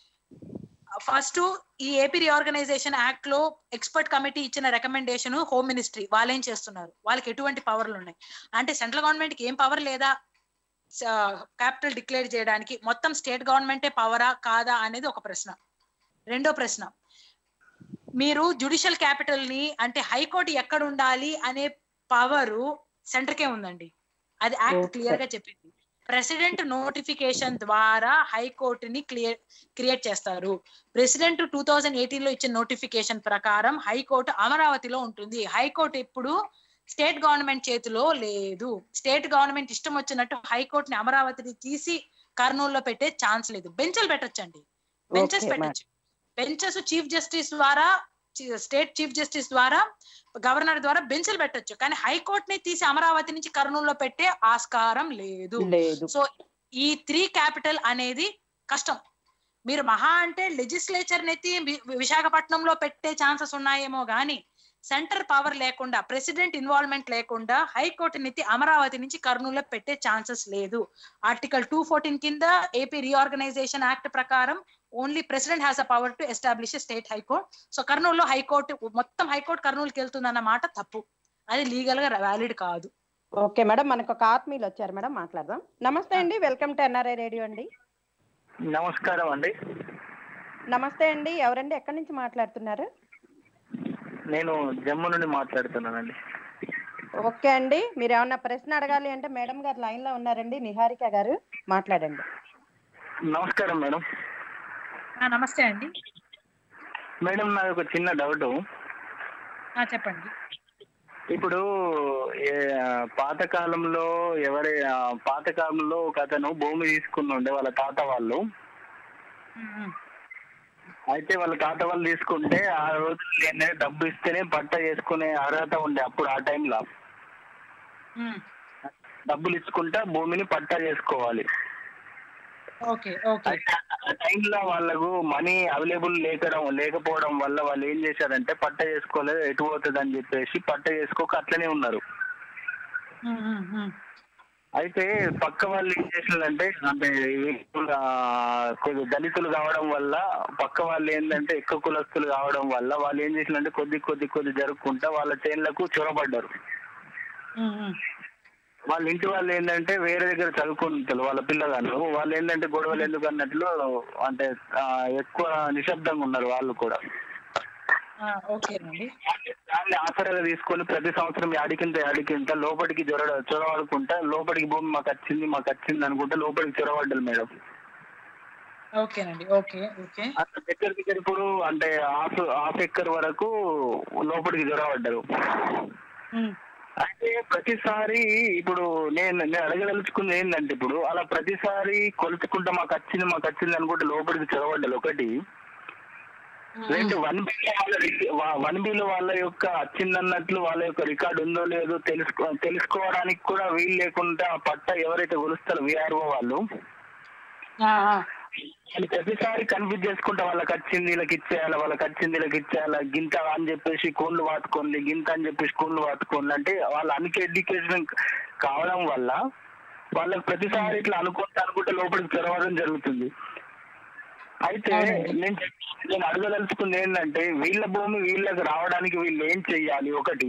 ఫస్ట్ ఈ ఏపీ రీఆర్గనైజేషన్ యాక్ట్ లో ఎక్స్పర్ట్ కమిటీ ఇచ్చిన రికమెండేషన్ హోమ్ మినిస్ట్రీ వాళ్ళు ఏం చేస్తున్నారు వాళ్ళకి ఎటువంటి పవర్లు ఉన్నాయి అంటే సెంట్రల్ గవర్నమెంట్ కి ఏం పవర్ లేదా క్యాపిటల్ డిక్లేర్ చేయడానికి మొత్తం స్టేట్ గవర్నమెంటే పవరా కాదా అనేది ఒక ప్రశ్న రెండో ప్రశ్న మీరు జుడిషియల్ క్యాపిటల్ ని అంటే హైకోర్టు ఎక్కడ ఉండాలి అనే పవరు సెంటర్కే ఉందండి అది యాక్ట్ Okay. క్లియర్ గా చెప్పింది ప్రెసిడెంట్ నోటిఫికేషన్ ద్వారా హైకోర్టుని క్లియర్ క్రియేట్ చేస్తారు ప్రెసిడెంట్ టూ థౌజండ్ ఎయిటీన్ లో ఇచ్చిన నోటిఫికేషన్ ప్రకారం హైకోర్టు అమరావతిలో ఉంటుంది హైకోర్టు ఇప్పుడు స్టేట్ గవర్నమెంట్ చేతిలో లేదు స్టేట్ గవర్నమెంట్ ఇష్టం వచ్చినట్టు హైకోర్టుని అమరావతిని తీసి కర్నూలులో పెట్టే ఛాన్స్ లేదు బెంచ్లు పెట్టొచ్చండి బెంచెస్ Okay, ma'am. పెట్టచ్చు బెంచెస్ చీఫ్ జస్టిస్ ద్వారా స్టేట్ చీఫ్ జస్టిస్ ద్వారా గవర్నర్ ద్వారా బెంచ్లు పెట్టొచ్చు కానీ హైకోర్టుని తీసి అమరావతి నుంచి కర్నూలులో పెట్టే ఆస్కారం లేదు లేదు సో ఈ త్రీ క్యాపిటల్ అనేది కష్టం మీరు మహా అంటే లెజిస్లేచర్ నెత్తి వి- విశాఖపట్నంలో పెట్టే ఛాన్సెస్ ఉన్నాయేమో గానీ సెంటర్ పవర్ లేకుండా ప్రెసిడెంట్ ఇన్వాల్వ్మెంట్ లేకుండా హైకోర్టు నెత్తి అమరావతి నుంచి కర్నూలులో పెట్టే ఛాన్సెస్ లేదు ఆర్టికల్ టూ ఫోర్టీన్ కింద ఏపీ రీఆర్గనైజేషన్ యాక్ట్ ప్రకారం only president has a power to establish state high court so కర్నూలులో హైకోర్టు మొత్తం హైకోర్టు కర్నూలుకి వెళ్తుందన్న మాట తప్పు అది లీగల్ గా వ్యాలిడ్ కాదు ఓకే మేడం మనకు ఒక ఆత్మీయులు వచ్చారు మేడం మాట్లాడదాం నమస్తే అండి వెల్కమ్ టు ఎన్ఆర్ఐ రేడియో అండి నమస్కారం అండి నమస్తే అండి ఎవరండి ఎక్కడి నుంచి మాట్లాడుతున్నారు నేను జమ్ము నుండి మాట్లాడుతున్నానండి ఓకే అండి మీరు ఏమన్నా ప్రశ్న అడగాలి అంటే మేడం గారు లైన్ లో ఉన్నారండి నిహారిక గారు మాట్లాడండి నమస్కారం మేడం ఆ, నమస్తే అండి మేడం నాకు ఒక చిన్న డౌట్ ఆ, చెప్పండి ఇప్పుడు ఏ, పాతకాలంలో ఎవరి ఆ, పాతకాలంలో ఒక అతను భూమి తీసుకుని ఉండే వాళ్ళ తాత వాళ్ళు ఉమ్, ఉమ్. అయితే వాళ్ళ తాత వాళ్ళు తీసుకుంటే ఆ రోజుల్లో ఏంటంటే డబ్బు ఇస్తేనే పట్ట చేసుకునే అర్హత ఉండే అప్పుడు ఆ టైంలో ఉమ్. డబ్బులు ఇచ్చుకుంటే భూమిని పట్టా చేసుకోవాలి ఓకే ఓకే అయితే ఆ టైంలో వాళ్ళకు మనీ అవైలబుల్ లేకడం లేకపోవడం వల్ల వాళ్ళు ఏం చేశారంటే పట్ట చేసుకోలేదు ఎటు పోతుంది అని చెప్పేసి పట్ట చేసుకోక అట్లనే ఉన్నారు ఉమ్, ఉమ్, ఉమ్. అయితే పక్క వాళ్ళు ఏం చేసిందంటే అంటే ఎక్కువ, కొద్ది దళితులు కావడం వల్ల పక్క వాళ్ళు ఏంటంటే ఎక్కువ కులస్తులు కావడం వల్ల వాళ్ళు ఏం చేసిందంటే కొద్ది కొద్ది కొద్ది జరుపుకుంటా వాళ్ళ చేన్లకు చొరబడ్డారు ఉమ్, ఉమ్. వాళ్ళ ఇంటి వాళ్ళు ఏంటంటే వేరే దగ్గర చదువుకుంటారు వాళ్ళ పిల్లగాళ్ళు వాళ్ళు ఏంటంటే గొడవలు ఎందుకు అన్నట్లు అంటే ఆ, ఎక్కువ నిశ్శబ్దంగా ఉన్నారు వాళ్ళు కూడా ఆ, ఓకేనండి దాన్ని ఆసరాగా తీసుకొని ప్రతి సంవత్సరం యాడికింత యాడికింత లోపలికి జ్వర చొరబడుకుంటా లోపలికి భూమి మాకు వచ్చింది మాకు వచ్చింది అనుకుంటే లోపలికి చొరబడ్డారు మేడం ఓకేనండి ఓకే ఓకే అట్లా దగ్గర దగ్గర ఇప్పుడు అంటే హాఫ్ హాఫ్ ఎక్కర్ వరకు లోపలికి చొరబడ్డారు ఉమ్, అయితే ప్రతిసారి ఇప్పుడు నేను నేను అడగదలుచుకుంది ఏంటంటే ఇప్పుడు అలా ప్రతిసారి కొలుచుకుంటే మాకు వచ్చింది మాకు వచ్చింది అనుకుంటే లోపలికి చొరబడ్డారు ఒకటి రెండు వన్ బిలో వాళ్ళ రి- వా- వన్ బిలో వాళ్ళ యొక్క వచ్చిందన్నట్లు వాళ్ళ యొక్క రికార్డు ఉందో లేదో తెలుసుకో తెలుసుకోవడానికి కూడా వీలు లేకుండా ఆ పట్ట ఎవరైతే కొలుస్తారో విఆర్ఓ వాళ్ళు ఆ, ఆ. వాళ్ళు ప్రతిసారి కన్ఫ్యూజ్ చేసుకుంటా వాళ్ళకి వచ్చింది వీళ్ళకి ఇచ్చేయాలి వాళ్ళకి వచ్చింది వీళ్ళకి ఇచ్చేయాలి గింత అని చెప్పేసి కోళ్ళు వాతుకోండి గింత అని చెప్పేసి కోళ్ళు వాతుకోండి అంటే వాళ్ళ అనికి ఎడ్యుకేషన్ కావడం వల్ల వాళ్ళకి ప్రతిసారి ఇట్లా అనుకుంటా అనుకుంటే లోపలికి తెరవడం జరుగుతుంది అయితే అవునండి. నేను నేను అడగదలుచుకుంది ఏంటంటే వీళ్ళ భూమి వీళ్ళకి రావడానికి వీళ్ళు ఏం చెయ్యాలి ఒకటి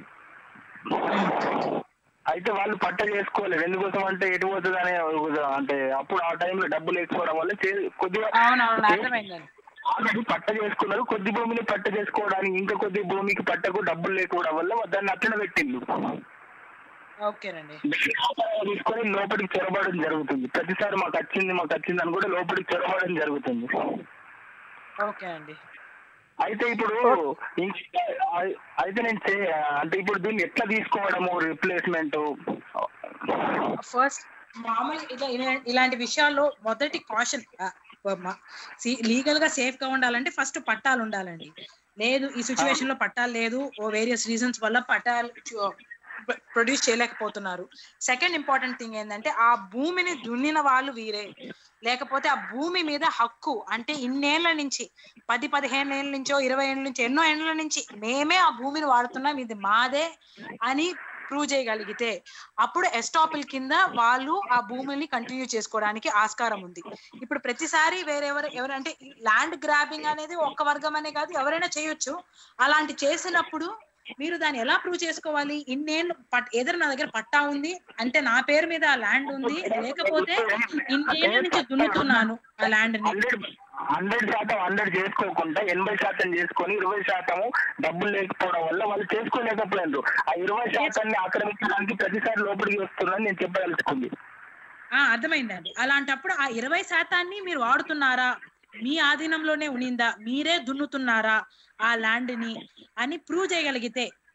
అయితే వాళ్ళు పట్ట చేసుకోలేదు ఎందుకోసం అంటే ఎటు పోతుంది అనే ఒక- అంటే అప్పుడు ఆ టైంలో డబ్బులు వేసుకోవడం వల్ల చే- కొద్దిగా అవునవును అర్థమైందండి ఆల్రెడీ పట్ట చేసుకున్నారు కొద్ది భూమిని పట్ట చేసుకోవడానికి ఇంకా కొద్ది భూమికి పట్టకు డబ్బులు లేకపోవడం వల్ల దాన్ని అట్లనే పెట్టిండు ఓకేనండి తీసుకొని లోపలికి చొరబడడం జరుగుతుంది ప్రతిసారి మాకు వచ్చింది మాకు వచ్చింది అని కూడా లోపలికి చొరబడడం జరుగుతుంది ఓకే అండి అయితే ఇప్పుడు ఇంకా అయి- అయితే నేను చే- అంటే ఇప్పుడు దీన్ని ఎట్లా తీసుకోవడము రిప్లేస్మెంట్ ఫస్ట్ మామూలు ఇలా ఇలా- ఇలాంటి విషయాల్లో మొదటి కాషన్ లీగల్ గా సేఫ్ గా ఉండాలంటే ఫస్ట్ పట్టాలు ఉండాలండి లేదు ఈ సిచ్యువేషన్ లో పట్టాలు లేదు ఓ వేరియస్ రీజన్స్ వల్ల పట్టాలు ప్రొడ్యూస్ చేయలేకపోతున్నారు సెకండ్ ఇంపార్టెంట్ థింగ్ ఏంటంటే ఆ భూమిని దున్నిన వాళ్ళు వీరే లేకపోతే ఆ భూమి మీద హక్కు అంటే ఇన్నేళ్ల నుంచి పది పదిహేను ఏళ్ళ నుంచో ఇరవై ఏళ్ళ నుంచి ఎన్నో ఏళ్ళ నుంచి మేమే ఆ భూమిని వాడుతున్నాం ఇది మాదే అని ప్రూవ్ చేయగలిగితే అప్పుడు ఎస్టాపిల్ కింద వాళ్ళు ఆ భూమిని కంటిన్యూ చేసుకోవడానికి ఆస్కారం ఉంది ఇప్పుడు ప్రతిసారి వేరెవరు ఎవరంటే ల్యాండ్ గ్రాబింగ్ అనేది ఒక్క వర్గం అనే కాదు ఎవరైనా చేయొచ్చు అలాంటి చేసినప్పుడు మీరు దాన్ని ఎలా ప్రూవ్ చేసుకోవాలి ఇన్నేళ్ళు పట్ ఏదైనా నా దగ్గర పట్టా ఉంది అంటే నా పేరు మీద ఆ ల్యాండ్ ఉంది లేకపోతే ఇన్నేళ్ళ నుంచి దున్నుతున్నాను ఆ ల్యాండ్ ని హండ్రెడ్ హండ్రెడ్ శాతం హండ్రెడ్ చేసుకోకుండా ఎనభై శాతం చేసుకొని ఇరవై శాతము డబ్బులు లేకపోవడం వల్ల వాళ్ళు చేసుకోలేకపోయారు ఆ ఇరవై శాతాన్ని ఆక్రమించడానికి ప్రతిసారి లోపలికి వస్తున్నారని నేను చెప్పదలుచుకుంది ఆ అర్థమైందండి అలాంటప్పుడు ఆ ఇరవై శాతాన్ని మీరు వాడుతున్నారా మీ ఆధీనంలోనే ఉనిందా మీరే దున్నుతున్నారా ఆ ల్యాండ్ ని అని ప్రూవ్ చేయగలిగితే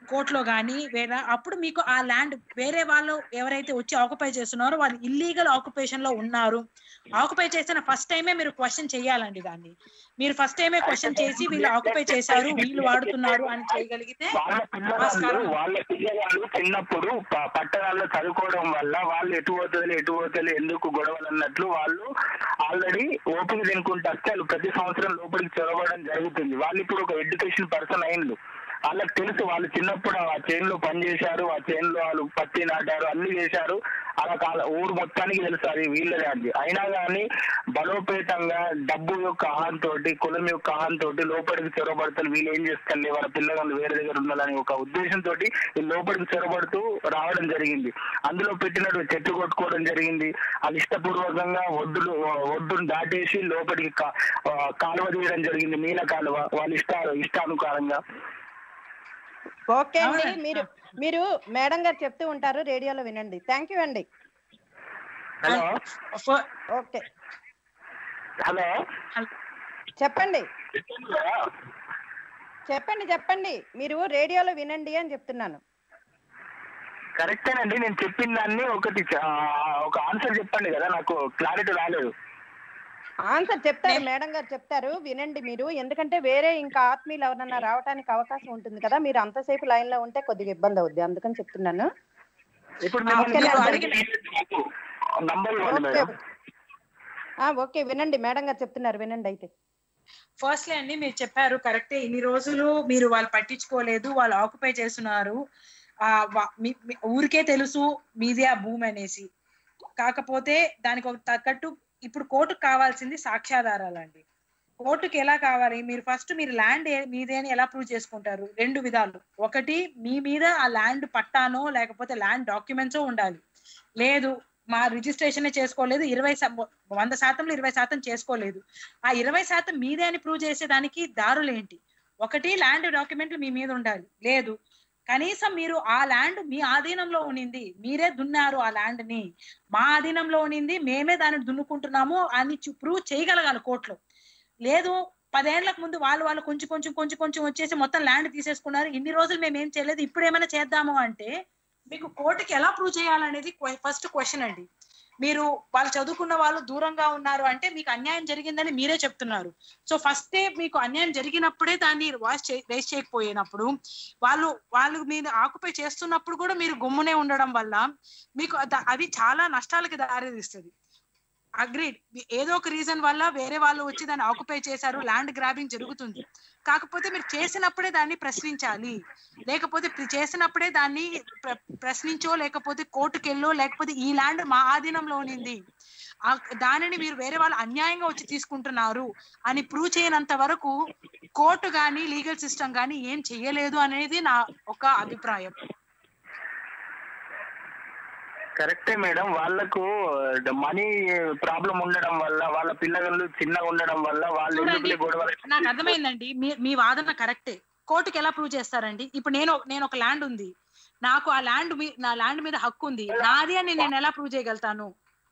కోర్టులో కానీ వేరే అప్పుడు మీకు ఆ ల్యాండ్ వేరే వాళ్ళు ఎవరైతే వచ్చి ఆక్యుపై చేస్తున్నారో వాళ్ళు ఇల్లీగల్ ఆక్యుపేషన్ లో ఉన్నారు ఆక్యుపై చేసిన ఫస్ట్ టైమే మీరు క్వశ్చన్ చేయాలండి దాన్ని మీరు ఫస్ట్ టైమే క్వశ్చన్ చేసి వీళ్ళు ఆక్యుపై చేశారు వీళ్ళు వాడుతున్నారు అని చేయగలిగితే వాళ్ళ పిల్లగాళ్ళు నమస్కారం. వాళ్ళ పిల్లగాళ్ళు చిన్నప్పుడు ప- పట్టణాల్లో చదువుకోవడం వల్ల వాళ్ళు ఎటు పోతుంది ఎటు పోతుంది ఎందుకు గొడవలు అన్నట్లు వాళ్ళు ఆల్రెడీ ఓపిక తినుకుంటూ వస్తే వాళ్ళు ప్రతి సంవత్సరం లోపలికి చదవడం జరుగుతుంది వాళ్ళు ఇప్పుడు ఒక ఎడ్యుకేషన్ పర్సన్ అయిండు వాళ్ళకి తెలుసు వాళ్ళు చిన్నప్పుడు ఆ చైన్ లో పని చేశారు ఆ చైన్ లో వాళ్ళు పత్తి నాటారు అన్ని చేశారు అలా కాల ఊరు మొత్తానికి తెలుసు అది వీళ్ళదే అది అయినా కానీ బలోపేతంగా డబ్బు యొక్క ఆహంతో కులం యొక్క ఆహంతో లోపలికి చొరబడతారు వీళ్ళు ఏం చేస్తారు వాళ్ళ పిల్లగాళ్ళు వేరే దగ్గర ఉండాలని ఒక ఉద్దేశంతో వీళ్ళు లోపలికి చొరబడుతూ రావడం జరిగింది అందులో పెట్టినట్టు చెట్టు కొట్టుకోవడం జరిగింది వాళ్ళు ఇష్టపూర్వకంగా ఒడ్డులు ఒడ్డును దాటేసి లోపలికి కా- ఆ, కాలువ తీయడం జరిగింది మీన కాలువ వాళ్ళ ఇష్ట ఇష్టానుసారంగా ఓకే అండి అవునండి. మీరు మీరు మేడం గారు చెప్తూ ఉంటారు రేడియోలో వినండి థ్యాంక్ యూ అండి హలో ఫ- ఓకే హలో చెప్పండి చెప్పండి చెప్పండి మీరు రేడియోలో వినండి అని చెప్తున్నాను కరెక్టేనండి నేను చెప్పిన దాన్ని ఒకటి చ- ఆ, ఒక ఆన్సర్ చెప్పండి కదా నాకు క్లారిటీ రాలేదు ఆన్సర్ చెప్తారు మేడం గారు చెప్తారు వినండి మీరు ఎందుకంటే వేరే ఇంకా ఆత్మీయులు ఎవరన్నా రావడానికి అవకాశం ఉంటుంది కదా మీరు అంతసేపు లైన్ లో ఉంటే కొద్దిగా ఇబ్బంది అవుద్ది అందుకని చెప్తున్నాను ఇప్పుడు ఆ, మిమ్మల్ని మీరు అడిగిన నంబర్ ఇవ్వండి ఓకే మేడం ఆ, ఓకే వినండి మేడం గారు చెప్తున్నారు వినండి అయితే ఫస్ట్లీ అండి మీరు చెప్పారు కరెక్టే ఇన్ని రోజులు మీరు వాళ్ళు పట్టించుకోలేదు వాళ్ళు ఆక్యుపై చేస్తున్నారు ఆ వా- మీ- మీ- ఊరికే తెలుసు మీదే ఆ భూమి అనేసి కాకపోతే దానికి ఒక తగ్గట్టు ఇప్పుడు కోర్టుకు కావాల్సింది సాక్ష్యాధారాలు అండి కోర్టుకి ఎలా కావాలి మీరు ఫస్ట్ మీరు ల్యాండ్ మీదే అని ఎలా ప్రూవ్ చేసుకుంటారు రెండు విధాలు ఒకటి మీ మీద ఆ ల్యాండ్ పట్టానో లేకపోతే ల్యాండ్ డాక్యుమెంట్స్ ఉండాలి లేదు మా రిజిస్ట్రేషన్ చేసుకోలేదు ఇరవై శా- వంద శాతంలో ఇరవై శాతం చేసుకోలేదు ఆ ఇరవై శాతం మీదే అని ప్రూవ్ చేసేదానికి దారులు ఏంటి ఒకటి ల్యాండ్ డాక్యుమెంట్లు మీ మీద ఉండాలి లేదు కనీసం మీరు ఆ ల్యాండ్ మీ ఆధీనంలో ఉనింది మీరే దున్నారు ఆ ల్యాండ్ ని మా ఆధీనంలో ఉనింది మేమే దాన్ని దున్నుకుంటున్నాము అని ప్రూవ్ చేయగలగాలి కోర్టులో లేదు పదేళ్లకు ముందు వాళ్ళు వాళ్ళు కొంచెం కొంచెం కొంచెం కొంచెం వచ్చేసి మొత్తం ల్యాండ్ తీసేసుకున్నారు ఇన్ని రోజులు మేము ఏం చేయలేదు ఇప్పుడు ఏమైనా చేద్దాము అంటే మీకు కోర్టుకి ఎలా ప్రూవ్ చేయాలనేది ఫస్ట్ క్వశ్చన్ అండి మీరు వాళ్ళు చదువుకున్న వాళ్ళు దూరంగా ఉన్నారు అంటే మీకు అన్యాయం జరిగిందని మీరే చెప్తున్నారు సో ఫస్ట్ మీకు అన్యాయం జరిగినప్పుడే దాన్ని వాయిస్ రేస్ చేయకపోయినప్పుడు వాళ్ళు వాళ్ళు మీరు ఆకుపై చేస్తున్నప్పుడు కూడా మీరు గమ్మునే ఉండడం వల్ల మీకు అద- అది చాలా నష్టాలకి దారితీస్తుంది అగ్రీడ్ ఏదో ఒక రీజన్ వల్ల వేరే వాళ్ళు వచ్చి దాన్ని ఆక్యుపై చేశారు ల్యాండ్ గ్రాబింగ్ జరుగుతుంది కాకపోతే మీరు చేసినప్పుడే దాన్ని ప్రశ్నించాలి లేకపోతే ప్ర- చేసినప్పుడే దాన్ని ప్ర- ప్రశ్నించో లేకపోతే కోర్టుకు వెళ్ళో లేకపోతే ఈ ల్యాండ్ మా ఆధీనంలో ఉన్నింది ఆ- దానిని మీరు వేరే వాళ్ళు అన్యాయంగా వచ్చి తీసుకుంటున్నారు అని ప్రూవ్ చేయనంత వరకు కోర్టు గాని లీగల్ సిస్టమ్ గాని ఏం చెయ్యలేదు అనేది నా ఒక అభిప్రాయం కరెక్టే మేడం వాళ్ళకు మనీ ప్రాబ్లం ఉండడం వల్ల వాళ్ళ పిల్లలు చిన్నగా ఉండడం వల్ల వాళ్ళు చూడండి, ఎందుకులే గొడవలు నాకు అర్థమైందండి మీ మీ వాదన కరెక్టే కోర్టుకి ఎలా ప్రూవ్ చేస్తారండి ఇప్పుడు నేను నేను ఒక ల్యాండ్ ఉంది నాకు ఆ ల్యాండ్ మీ నా ల్యాండ్ మీద హక్కు ఉంది నాది అని నేను ఎలా ప్రూవ్ చేయగలుగుతాను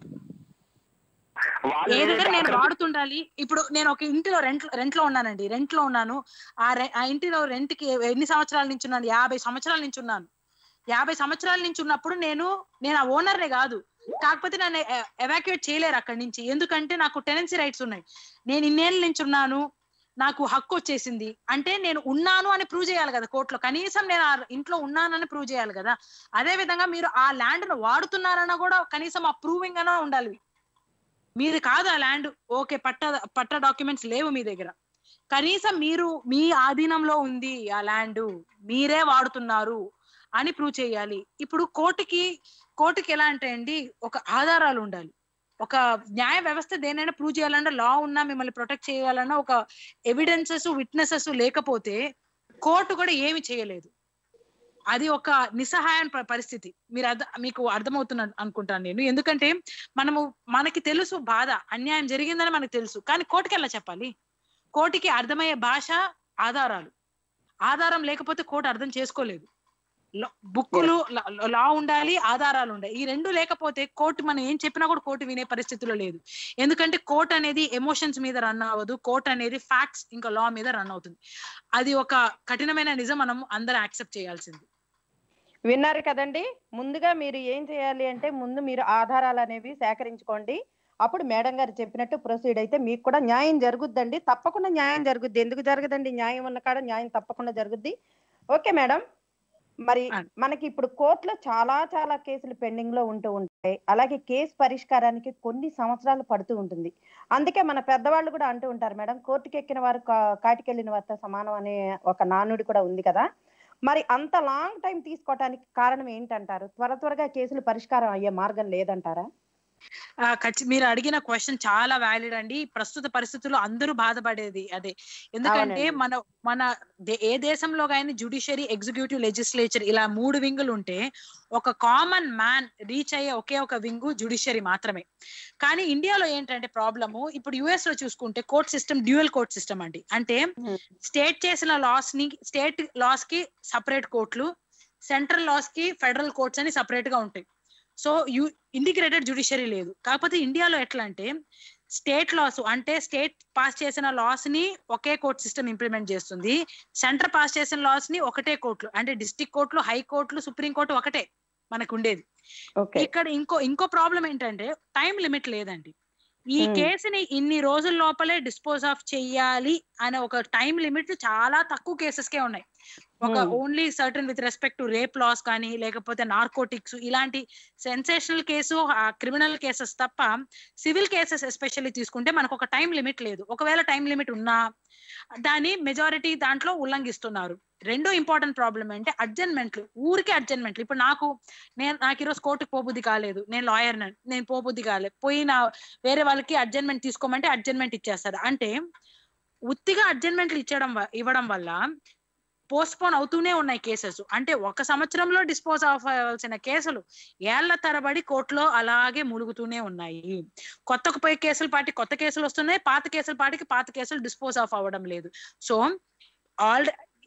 వాళ్ళు ఏదైనా ఏదైతే నేను అక్కడ- వాడుతుండాలి ఇప్పుడు నేను ఒక ఇంటిలో రెంట్ రెంట్ లో ఉన్నానండి రెంట్ లో ఉన్నాను ఆ రె- ఆ ఇంటిలో రెంట్ కి ఎన్ని సంవత్సరాల నుంచి ఉన్నాను యాభై సంవత్సరాల నుంచి ఉన్నాను యాభై సంవత్సరాల నుంచి ఉన్నప్పుడు నేను నేను ఆ ఓనర్నే కాదు కాకపోతే నన్ను ఎవాక్యుయేట్ చేయలేరు అక్కడి నుంచి ఎందుకంటే నాకు టెనెన్సీ రైట్స్ ఉన్నాయి నేను ఇన్నేళ్ళ నుంచి ఉన్నాను నాకు హక్కు వచ్చేసింది అంటే నేను ఉన్నాను అని ప్రూవ్ చేయాలి కదా కోర్టులో కనీసం నేను ఆ ఇంట్లో ఉన్నానని ప్రూవ్ చేయాలి కదా అదే విధంగా మీరు ఆ ల్యాండ్ ను వాడుతున్నారన్న కూడా కనీసం ఆ ప్రూవింగ్ అన్నా ఉండాలి మీది కాదు ఆ ల్యాండ్ ఓకే పట్ట పట్ట డాక్యుమెంట్స్ లేవు మీ దగ్గర కనీసం మీరు మీ ఆధీనంలో ఉంది ఆ ల్యాండ్ మీరే వాడుతున్నారు అని ప్రూవ్ చేయాలి ఇప్పుడు కోర్టుకి కోర్టుకి ఎలా అంటే అండి ఒక ఆధారాలు ఉండాలి ఒక న్యాయ వ్యవస్థ దేనైనా ప్రూవ్ చేయాలన్నా లా ఉన్నా మిమ్మల్ని ప్రొటెక్ట్ చేయాలన్నా ఒక ఎవిడెన్సెస్ విట్నెసెస్ లేకపోతే కోర్టు కూడా ఏమి చేయలేదు అది ఒక నిస్సహాయం ప- పరిస్థితి మీరు అర్థ మీకు అర్థమవుతున్న అనుకుంటాను నేను ఎందుకంటే మనము మనకి తెలుసు బాధ అన్యాయం జరిగిందని మనకు తెలుసు కానీ కోర్టుకి ఎలా చెప్పాలి కోర్టుకి అర్థమయ్యే భాష ఆధారాలు ఆధారం లేకపోతే కోర్టు అర్థం చేసుకోలేదు బుక్కులు లా ఉండాలి ఆధారాలు ఉండాలి ఈ రెండు లేకపోతే కోర్టు మనం ఏం చెప్పినా కూడా కోర్టు వినే పరిస్థితిలో లేదు ఎందుకంటే కోర్ట్ అనేది ఎమోషన్స్ మీద రన్ అవ్వదు కోర్ట్ అనేది ఫ్యాక్ట్స్ ఇంకా లా మీద రన్ అవుతుంది అది ఒక కఠినమైన నిజం మనం అందరూ యాక్సెప్ట్ చేయాల్సింది విన్నారు కదండి ముందుగా మీరు ఏం చేయాలి అంటే ముందు మీరు ఆధారాలు అనేవి సేకరించుకోండి అప్పుడు మేడం గారు చెప్పినట్టు ప్రొసీడ్ అయితే మీకు కూడా న్యాయం జరుగుద్దండి తప్పకుండా న్యాయం జరుగుద్ది ఎందుకు జరగదండి న్యాయం ఉన్న కాడ న్యాయం తప్పకుండా జరుగుద్ది ఓకే మేడం మరి ఆ. మనకి ఇప్పుడు కోర్టులో చాలా చాలా కేసులు పెండింగ్ లో ఉంటూ ఉంటాయి అలాగే కేసు పరిష్కారానికి కొన్ని సంవత్సరాలు పడుతూ ఉంటుంది అందుకే మన పెద్దవాళ్ళు కూడా అంటూ ఉంటారు మేడం కోర్టుకి ఎక్కిన వారు కా- కాటికెళ్ళిన వారితో సమానం అనే ఒక నానుడి కూడా ఉంది కదా మరి అంత లాంగ్ టైం తీసుకోవటానికి కారణం ఏంటంటారు త్వర త్వరగా కేసులు పరిష్కారం అయ్యే మార్గం లేదంటారా ఆ, ఖచ్చి- మీరు అడిగిన క్వశ్చన్ చాలా వ్యాలిడ్ అండి ప్రస్తుత పరిస్థితుల్లో అందరూ బాధపడేది అదే ఎందుకంటే అవునండి. మన మన దే- ఏ దేశంలో కానీ జుడిషియరీ ఎగ్జిక్యూటివ్ లెజిస్లేచర్ ఇలా మూడు వింగులు ఉంటే ఒక కామన్ మ్యాన్ రీచ్ అయ్యే ఒకే ఒక వింగు జుడిషియరీ మాత్రమే కానీ ఇండియాలో ఏంటంటే ప్రాబ్లము ఇప్పుడు యుఎస్ లో చూసుకుంటే court system dual court system అండి అంటే స్టేట్ చేసిన లాస్ ని స్టేట్ లాస్ కి సపరేట్ కోర్టులు సెంట్రల్ లాస్ కి ఫెడరల్ కోర్ట్స్ అని సపరేట్ గా ఉంటాయి సో యు ఇంటిగ్రేటెడ్ జుడిషియరీ లేదు కాకపోతే ఇండియాలో ఎట్లా అంటే స్టేట్ లాస్ అంటే స్టేట్ పాస్ చేసిన లాస్ ని ఒకే కోర్ట్ సిస్టమ్ ఇంప్లిమెంట్ చేస్తుంది సెంటర్ పాస్ చేసిన లాస్ ని ఒకటే కోర్టులు అంటే డిస్ట్రిక్ట్ కోర్టులు హై కోర్టులు సుప్రీం కోర్టు ఒకటే మనకు ఉండేది ఓకే ఇక్కడ ఇంకో ఇంకో ప్రాబ్లం ఏంటంటే టైం లిమిట్ లేదండి ఈ Hmm. కేసుని ఇన్ని రోజుల లోపలే డిస్పోజ్ ఆఫ్ చెయ్యాలి అనే ఒక టైం లిమిట్ చాలా తక్కువ కేసెస్ కే ఉన్నాయి ఒక Hmm. Only certain with respect to rape laws కానీ లేకపోతే నార్కోటిక్స్ ఇలాంటి సెన్సేషనల్ కేసు క్రిమినల్ కేసెస్ తప్ప సివిల్ కేసెస్ ఎస్పెషల్లీ తీసుకుంటే మనకు ఒక టైం లిమిట్ లేదు ఒకవేళ టైం లిమిట్ ఉన్నా దాన్ని మెజారిటీ దాంట్లో ఉల్లంఘిస్తున్నారు రెండో ఇంపార్టెంట్ ప్రాబ్లం అంటే అడ్జన్మెంట్లు ఊరికే అడ్జన్మెంట్లు ఇప్పుడు నాకు నేను నాకు ఈరోజు కోర్టుకు పోబుద్ధి కాలేదు నేను లాయర్ నేను పోబుద్ధి కాలేదు పోయి నా వేరే వాళ్ళకి అడ్జన్మెంట్ తీసుకోమంటే అడ్జన్మెంట్ ఇచ్చేస్తారు అంటే ఉత్తిగా అడ్జన్మెంట్లు ఇచ్చడం వ- ఇవ్వడం వల్ల పోస్ట్ పోన్ అవుతూనే ఉన్నాయి కేసెస్ అంటే ఒక సంవత్సరంలో డిస్పోజ్ ఆఫ్ అవ్వాల్సిన కేసులు ఏళ్ల తరబడి కోర్టులో అలాగే ములుగుతూనే ఉన్నాయి కొత్తకు పోయి కేసులు పాటి కొత్త కేసులు వస్తున్నాయి పాత కేసుల పాటికి పాత కేసులు డిస్పోజ్ ఆఫ్ అవ్వడం లేదు సో ఆల్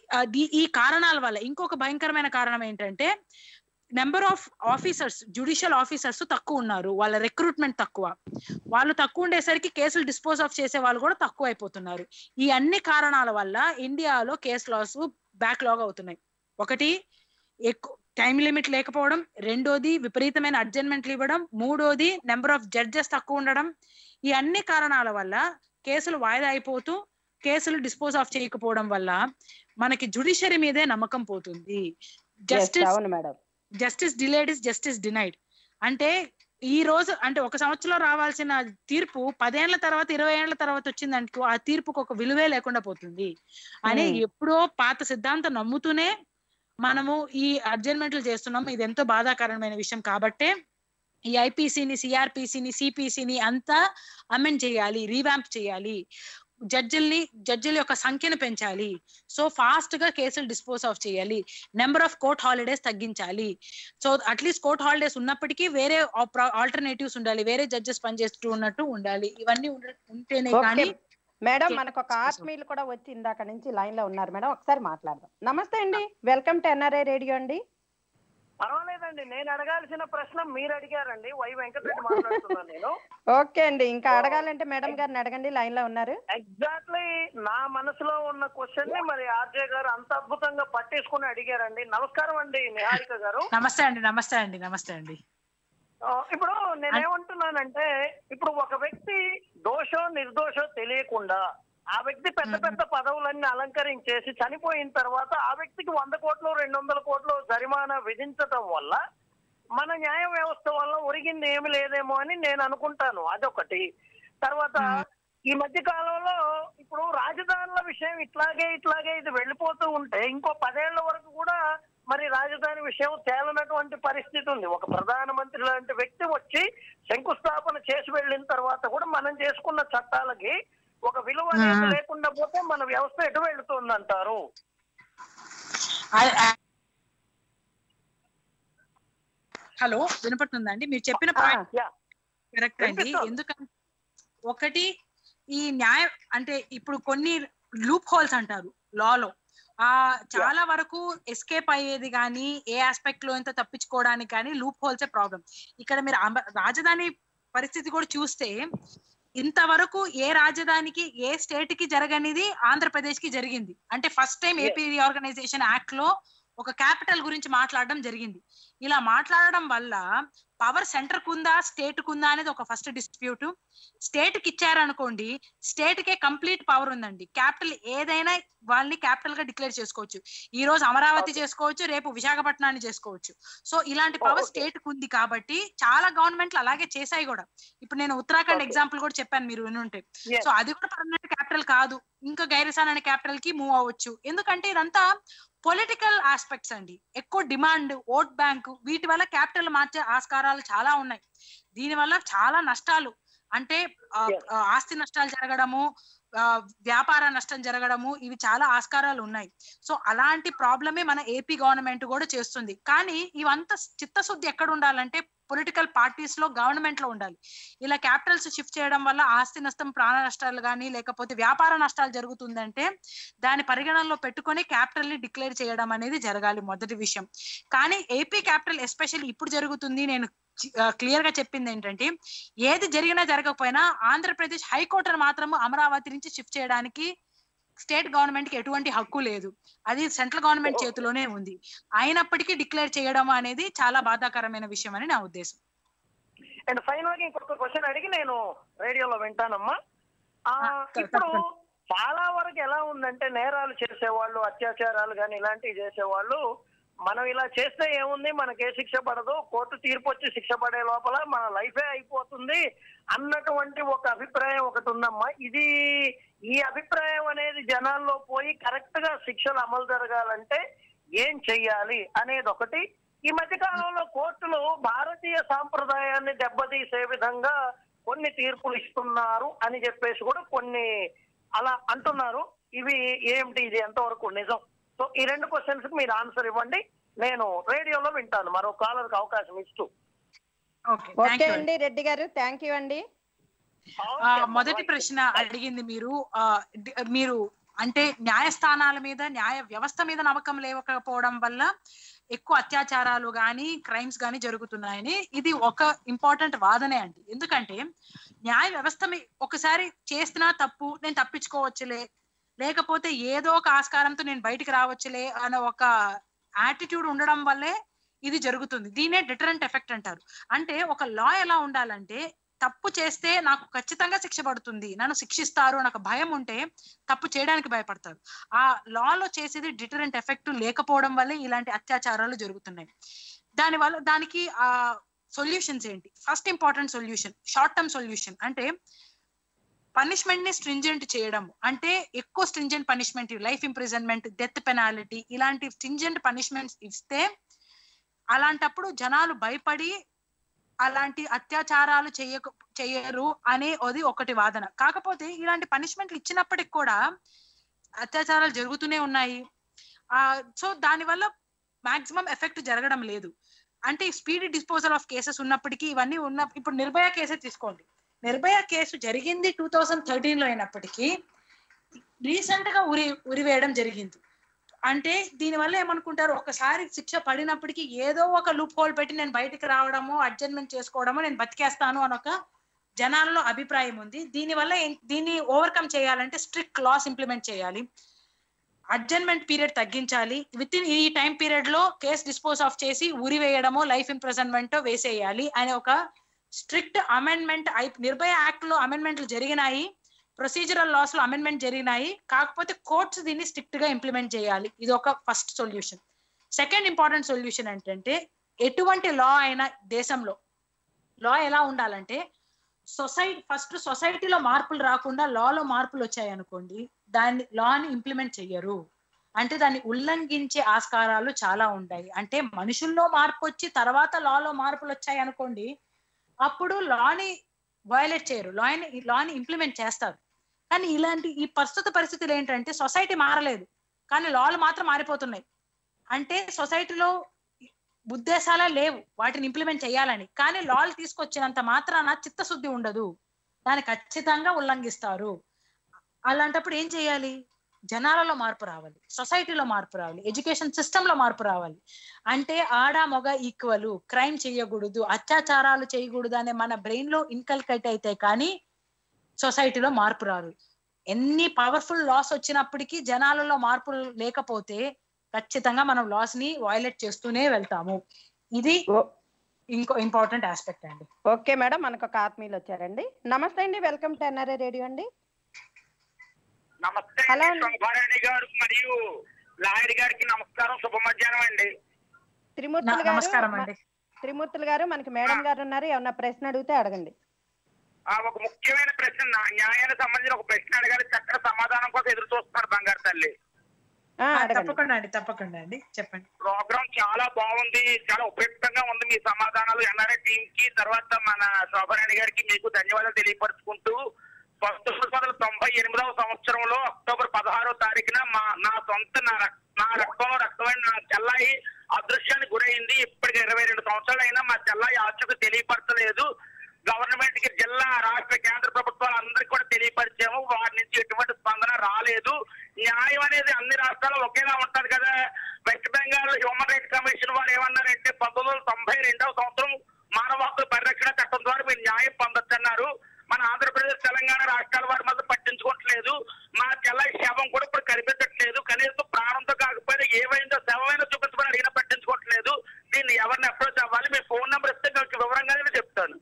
ఈ కారణాల వల్ల ఇంకొక భయంకరమైన కారణం ఏంటంటే number of officers judicial officers తక్కువ ఉన్నారు వాళ్ళ రిక్రూట్మెంట్ తక్కువ వాళ్ళు తక్కువ ఉండేసరికి కేసులు డిస్పోజ్ ఆఫ్ చేసే వాళ్ళు కూడా తక్కువ అయిపోతున్నారు ఈ అన్ని కారణాల వల్ల ఇండియాలో కేసు లాస్ బ్యాక్లాగ్ అవుతున్నాయి ఒకటి ఎక్కువ టైం లిమిట్ లేకపోవడం రెండోది విపరీతమైన అడ్జన్మెంట్లు ఇవ్వడం మూడోది నెంబర్ ఆఫ్ జడ్జెస్ తక్కువ ఉండడం ఈ అన్ని కారణాల వల్ల కేసులు వాయిదా అయిపోతూ కేసులు డిస్పోజ్ ఆఫ్ చేయకపోవడం వల్ల మనకి జుడిషియరీ మీదే నమ్మకం పోతుంది Yes, జస్టిస్ అవును madam justice delayed is justice denied అంటే ఈ రోజు అంటే ఒక సంవత్సరంలో రావాల్సిన తీర్పు పదేళ్ల తర్వాత ఇరవై ఏళ్ల తర్వాత వచ్చిందనుకో ఆ తీర్పుకు ఒక విలువే లేకుండా పోతుంది అని Hmm. ఎప్పుడో పాత సిద్ధాంతం నమ్ముతూనే మనము ఈ అడ్జర్మెంట్లు చేస్తున్నాము ఇది ఎంతో బాధాకరమైన విషయం కాబట్టే ఈ ఐపీసీని సిఆర్పిసిని సిపిసిని అంతా అమెండ్ చేయాలి రీవ్యాంప్ చేయాలి జడ్జిల్ని జడ్జిల యొక్క సంఖ్యను పెంచాలి సో ఫాస్ట్ గా కేసులు డిస్పోజ్ ఆఫ్ చేయాలి నెంబర్ ఆఫ్ కోర్ట్ హాలిడేస్ తగ్గించాలి సో అట్లీస్ట్ కోర్ట్ హాలిడేస్ ఉన్నప్పటికీ వేరే ఆల్టర్నేటివ్స్ ఉండాలి వేరే జడ్జెస్ పనిచేస్తూ ఉన్నట్టు ఉండాలి ఇవన్నీ ఉండ- ఉంటేనే ఓకే కానీ మేడం Okay. మనకు ఒక ఆత్మీయులు కూడా వచ్చి ఇందాక నుంచి లైన్ లో ఉన్నారు మేడం ఒకసారి మాట్లాడదాం నమస్తే అండి వెల్కమ్ టు ఎన్ఆర్ఐ రేడియో అండి పర్వాలేదండి నేను అడగాల్సిన ప్రశ్న మీరు అడిగారండి వై వెంకటరెడ్డి మాట్లాడుతున్నాను నేను ఓకే అండి ఇంకా అడగాలంటే మేడం గారిని అడగండి లైన్ లో ఉన్నారు ఎగ్జాక్ట్లీ నా మనసులో ఉన్న క్వశ్చన్ ని మరి ఆర్జే గారు అంత అద్భుతంగా పట్టేసుకుని అడిగారండి నమస్కారం అండి నిహారిక గారు నమస్తే అండి నమస్తే అండి నమస్తే అండి ఆ, ఇప్పుడు నేనేమంటున్నానంటే ఇప్పుడు ఒక వ్యక్తి దోషో నిర్దోషో తెలియకుండా ఆ వ్యక్తి పెద్ద పెద్ద పదవులన్నీ అలంకరించేసి చనిపోయిన తర్వాత ఆ వ్యక్తికి వంద కోట్లు రెండు వందల కోట్లు జరిమానా విధించటం వల్ల మన న్యాయ వ్యవస్థ వల్ల ఒరిగింది ఏమి లేదేమో అని నేను అనుకుంటాను అదొకటి తర్వాత ఈ మధ్య కాలంలో ఇప్పుడు రాజధానుల విషయం ఇట్లాగే ఇట్లాగే ఇది వెళ్ళిపోతూ ఉంటే ఇంకో పదేళ్ల వరకు కూడా మరి రాజధాని విషయం తేలనటువంటి పరిస్థితి ఉంది ఒక ప్రధానమంత్రి లాంటి వ్యక్తి వచ్చి శంకుస్థాపన చేసి వెళ్ళిన తర్వాత కూడా మనం చేసుకున్న చట్టాలకి ఒక విలువ అనేది ఆ. లేకుండా పోతే మన వ్యవస్థ ఎటు వెళుతుందంటారు హలో వినపడుతుందండి మీరు చెప్పిన ఆ, పాయింట్ యా కరెక్ట్ అండి వినిపిస్తోంది. ఎందుకంటే ఒకటి ఈ న్యాయ అంటే ఇప్పుడు కొన్ని లూప్ హోల్స్ అంటారు లాలో ఆ చాలా వరకు ఎస్కేప్ అయ్యేది కానీ ఏ ఆస్పెక్ట్ లో ఎంత తప్పించుకోవడానికి కానీ లూప్ హోల్సే ప్రాబ్లం ఇక్కడ మీరు అమ- రాజధాని పరిస్థితి కూడా చూస్తే ఇంతవరకు ఏ రాజధానికి ఏ స్టేట్ కి జరగనిది ఆంధ్రప్రదేశ్ కి జరిగింది అంటే first time AP reorganisation act లో ఒక క్యాపిటల్ గురించి మాట్లాడడం జరిగింది ఇలా మాట్లాడడం వల్ల పవర్ సెంటర్ కుందా స్టేట్ కుందా అనేది ఒక ఫస్ట్ డిస్ప్యూట్ స్టేట్ కి ఇచ్చారనుకోండి స్టేట్ కే కంప్లీట్ పవర్ ఉందండి క్యాపిటల్ ఏదైనా వాళ్ళని క్యాపిటల్ గా డిక్లేర్ చేసుకోవచ్చు ఈ రోజు అమరావతి చేసుకోవచ్చు రేపు విశాఖపట్నాన్ని చేసుకోవచ్చు సో ఇలాంటి పవర్ Okay. స్టేట్ కు ఉంది కాబట్టి చాలా గవర్నమెంట్లు అలాగే చేశాయి కూడా ఇప్పుడు నేను ఉత్తరాఖండ్ Okay. ఎగ్జాంపుల్ కూడా చెప్పాను మీరు వినుంటే Yes. సో అది కూడా పర్మనెంట్ క్యాపిటల్ కాదు ఇంకా గైరసాన్ అనే క్యాపిటల్ కి మూవ్ అవ్వచ్చు ఎందుకంటే ఇదంతా పొలిటికల్ ఆస్పెక్ట్స్ అండి ఎక్కువ డిమాండ్ ఓట్ బ్యాంక్ వీటి వల్ల క్యాపిటల్ మార్చే ఆస్కారాలు చాలా ఉన్నాయి దీని వల్ల చాలా నష్టాలు అంటే ఆ, Yes. ఆ, ఆస్తి నష్టాలు జరగడము ఆ, వ్యాపార నష్టం జరగడము ఇవి చాలా ఆస్కారాలు ఉన్నాయి సో అలాంటి ప్రాబ్లమే మన ఏపీ గవర్నమెంట్ కూడా చేస్తుంది కానీ ఇవంతా చిత్తశుద్ధి ఎక్కడ ఉండాలంటే పొలిటికల్ పార్టీస్ లో గవర్నమెంట్ లో ఉండాలి ఇలా క్యాపిటల్స్ షిఫ్ట్ చేయడం వల్ల ఆస్తి నష్టం ప్రాణ నష్టాలు కానీ లేకపోతే వ్యాపార నష్టాలు జరుగుతుందంటే దాని పరిగణనలో పెట్టుకొని క్యాపిటల్ ని డిక్లేర్ చేయడం అనేది జరగాలి మొదటి విషయం కానీ ఏపీ క్యాపిటల్ ఎస్పెషల్లీ ఇప్పుడు జరుగుతుంది నేను క్లియర్ గా చెప్పింది ఏంటంటే ఏది జరిగినా జరగకపోయినా ఆంధ్రప్రదేశ్ హైకోర్టును మాత్రము అమరావతి నుంచి షిఫ్ట్ చేయడానికి స్టేట్ గవర్నమెంట్ కి ఎటువంటి హక్కు లేదు అది సెంట్రల్ గవర్నమెంట్ చేతిలోనే ఉంది అయినప్పటికీ డిక్లేర్ చేయడం అనేది చాలా బాధాకరమైన విషయం అని నా ఉద్దేశం అండ్ ఫైనల్ గా ఇంకొక క్వశ్చన్ అడిగి నేను రేడియోలో వింటానమ్మా ఆ, ఆ, ఇప్పుడు తప్పకుండా. చాలా వరకు ఎలా ఉందంటే నేరాలు చేసేవాళ్ళు అత్యాచారాలు కానీ ఇలాంటివి చేసేవాళ్ళు మనం ఇలా చేస్తే ఏముంది మనకి ఏ శిక్ష పడదు కోర్టు తీర్పు వచ్చి శిక్ష పడే లోపల మన లైఫే అయిపోతుంది అన్నటువంటి ఒక అభిప్రాయం ఒకటి ఉందమ్మా ఇది ఈ అభిప్రాయం అనేది జనాల్లో పోయి కరెక్ట్ గా శిక్షలు అమలు జరగాలంటే ఏం చెయ్యాలి అనేది ఒకటి ఈ మధ్య కాలంలో కోర్టులు భారతీయ సాంప్రదాయాన్ని దెబ్బతీసే విధంగా కొన్ని తీర్పులు ఇస్తున్నారు అని చెప్పేసి కూడా కొన్ని అలా అంటున్నారు ఇవి ఏమిటి ఇది ఎంతవరకు నిజం సో ఈ రెండు క్వశ్చన్స్ మీరు ఆన్సర్ ఇవ్వండి నేను రేడియోలో వింటాను మరో కాలర్కి అవకాశం ఇస్తూ ఓకే ఓకే అండి రెడ్డి గారు థ్యాంక్ యూ అండి ఆ, మొదటి ప్రశ్న అడిగింది మీరు ఆ, డి- మీరు అంటే న్యాయస్థానాల మీద న్యాయ వ్యవస్థ మీద నమ్మకం లేకపోవడం వల్ల ఎక్కువ అత్యాచారాలు గాని క్రైమ్స్ గాని జరుగుతున్నాయని ఇది ఒక ఇంపార్టెంట్ వాదనే అండి ఎందుకంటే న్యాయ వ్యవస్థ మీ- ఒకసారి చేసినా తప్పు నేను తప్పించుకోవచ్చులే లేకపోతే ఏదో ఒక ఆస్కారంతో నేను బయటికి రావచ్చులే అనే ఒక యాటిట్యూడ్ ఉండడం వల్లే ఇది జరుగుతుంది దీనే డిటరెంట్ ఎఫెక్ట్ అంటారు అంటే ఒక లా ఎలా ఉండాలంటే తప్పు చేస్తే నాకు ఖచ్చితంగా శిక్ష పడుతుంది నన్ను శిక్షిస్తారు నాకు భయం ఉంటే తప్పు చేయడానికి భయపడతారు ఆ లాలో చేసేది డిటరెంట్ ఎఫెక్ట్ లేకపోవడం వల్లే ఇలాంటి అత్యాచారాలు జరుగుతున్నాయి దాని వల్ల దానికి ఆ సొల్యూషన్స్ ఏంటి first important solution short term solution అంటే పనిష్మెంట్ ని స్ట్రింజెంట్ చేయడం అంటే ఎక్కువ stringent punishment life imprisonment death penalty ఇలాంటి స్ట్రింజెంట్ పనిష్మెంట్స్ ఇస్తే అలాంటప్పుడు జనాలు భయపడి అలాంటి అత్యాచారాలు చేయక చేయరు అనే అది ఒకటి వాదన కాకపోతే ఇలాంటి పనిష్మెంట్లు ఇచ్చినప్పటికి కూడా అత్యాచారాలు జరుగుతూనే ఉన్నాయి ఆ సో దానివల్ల మాక్సిమం ఎఫెక్ట్ జరగడం లేదు అంటే స్పీడ్ డిస్పోజల్ ఆఫ్ కేసెస్ ఉన్నప్పటికీ ఇవన్నీ ఉన్న ఇప్పుడు నిర్భయ కేసే తీసుకోండి నిర్భయ కేసు జరిగింది టూ థౌజండ్ థర్టీన్ లో అయినప్పటికీ రీసెంట్ గా ఉరి ఉరివేయడం జరిగింది అంటే దీనివల్ల ఏమనుకుంటారు ఒకసారి శిక్ష పడినప్పటికీ ఏదో ఒక లూప్ హోల్ పెట్టి నేను బయటికి రావడము అడ్జస్ట్మెంట్ చేసుకోవడము నేను బతికేస్తాను అని ఒక జనాల్లో అభిప్రాయం ఉంది దీనివల్ల ఏం- దీన్ని ఓవర్కమ్ చేయాలంటే స్ట్రిక్ట్ లాస్ ఇంప్లిమెంట్ చేయాలి అడ్జస్ట్మెంట్ పీరియడ్ తగ్గించాలి విత్ ఇన్ ఈ టైం పీరియడ్ లో కేసు డిస్పోజ్ ఆఫ్ చేసి ఉరి వేయడమో లైఫ్ ఇంప్రెజన్మెంట్ వేసేయాలి అనే ఒక స్ట్రిక్ట్ అమెండ్మెంట్ నిర్భయ యాక్ట్ లో అమెండ్మెంట్లు జరిగినాయి ప్రొసీజరల్ లాస్ లో అమెండ్మెంట్ జరిగినాయి కాకపోతే కోర్ట్స్ దీన్ని స్ట్రిక్ట్ గా ఇంప్లిమెంట్ చేయాలి ఇది ఒక first solution second important solution ఏంటంటే ఎటువంటి లా అయినా దేశంలో లా ఎలా ఉండాలంటే సొసైటీ ఫస్ట్ సొసైటీలో మార్పులు రాకుండా లాలో మార్పులు వచ్చాయి అనుకోండి దాన్ని లాని ఇంప్లిమెంట్ చెయ్యరు అంటే దాన్ని ఉల్లంఘించే ఆస్కారాలు చాలా ఉంటాయి అంటే మనుషుల్లో మార్పు వచ్చి తర్వాత లాలో మార్పులు వచ్చాయి అనుకోండి అప్పుడు లాని వయలేట్ చేయరు లాని లాని ఇంప్లిమెంట్ చేస్తారు కానీ ఇలాంటి ఈ ప్రస్తుత పరిస్థితులు ఏంటంటే సొసైటీ మారలేదు కానీ లాలు మాత్రం మారిపోతున్నాయి అంటే సొసైటీలో ఉద్దేశాలే లేవు వాటిని ఇంప్లిమెంట్ చేయాలని కానీ లాలు తీసుకొచ్చినంత మాత్రాన చిత్తశుద్ధి ఉండదు దాన్ని ఖచ్చితంగా ఉల్లంఘిస్తారు అలాంటప్పుడు ఏం చేయాలి జనాలలో మార్పు రావాలి సొసైటీలో మార్పు రావాలి ఎడ్యుకేషన్ సిస్టమ్ లో మార్పు రావాలి అంటే ఆడ మగ ఈక్వల్ క్రైమ్ చేయకూడదు అత్యాచారాలు చేయకూడదు అనే మన బ్రెయిన్ లో ఇన్కల్కైట్ అయితే కానీ సొసైటీలో మార్పు రాదు ఎన్ని పవర్ఫుల్ లాస్ వచ్చినప్పటికీ జనాలలో మార్పులు లేకపోతే ఖచ్చితంగా మనం లాస్ ని వైలేట్ చేస్తూనే వెళ్తాము ఇది ఓ- ఇంకో ఇంపార్టెంట్ ఆస్పెక్ట్ అండి ఓకే మేడం మనకు ఒక ఆత్మీయులు వచ్చారండి నమస్తే అండి వెల్కమ్ టు ఎన్ఆర్ఏ రేడియో అండి నమస్తే హలో అండి, శోభారాణి గారు మరియు లాయర్ గారికి నమస్కారం శుభ మధ్యాహ్నం అండి త్రిమూర్తులు న- నమస్కారం గారు అండి త్రిమూర్తులు గారు మనకి మేడం గారు ఉన్నారు ఏమన్నా ప్రశ్న అడిగితే అడగండి ఆ ఒక ముఖ్యమైన ప్రశ్న నా- న్యాయానికి సంబంధించిన ఒక ప్రశ్న అడగాలి చక్కటి సమాధానం కోసం ఎదురు చూస్తున్నారు బంగారు తల్లి ఆ, ఆ, అడగండి తప్పకుండా అండి తప్పకుండా అండి చెప్పండి ప్రోగ్రామ్ చాలా బాగుంది చాలా ఉపయుక్తంగా ఉంది మీ సమాధానాలు ఎన్ఆర్ఐ టీమ్ కి తర్వాత మన శోభారాణి గారికి మీకు ధన్యవాదాలు తెలియపరుచుకుంటూ పంతొమ్మిది వందల తొంభై ఎనిమిదవ సంవత్సరంలో అక్టోబర్ పదహారో తారీఖున మా నా సొంత నా రక్- నా రక్తంలో రక్తమైన నా చెల్లాయి అదృశ్యానికి గురైంది ఇప్పటికి ఇరవై రెండు సంవత్సరాలు అయినా మా చెల్లాయి ఆచూకు తెలియపరచలేదు గవర్నమెంట్ కి జిల్లా రాష్ట్ర కేంద్ర ప్రభుత్వాలు అందరికి కూడా తెలియపరిచాము వారి నుంచి ఎటువంటి స్పందన రాలేదు న్యాయం అనేది అన్ని రాష్ట్రాల్లో ఒకేలా ఉంటది కదా West Bengal human rights commission వారు ఏమన్నారంటే పంతొమ్మిది వందల తొంభై రెండవ సంవత్సరం మానవ హక్కుల పరిరక్షణ చట్టం ద్వారా మీరు న్యాయం పొందొచ్చన్నారు మన ఆంధ్రప్రదేశ్ తెలంగాణ రాష్ట్రాల వారి మాత్రం పట్టించుకోవట్లేదు మా చెల్ల శవం కూడా ఇప్పుడు కనిపించట్లేదు కనీసం ప్రాణంతో కాకపోయినా ఏమైందో శవమైనా చూపించమని అడిగినా పట్టించుకోవట్లేదు దీన్ని ఎవరిని అప్రోచ్ అవ్వాలి మీ ఫోన్ నెంబర్ ఇస్తే మీకు వివరంగానే చెప్తాను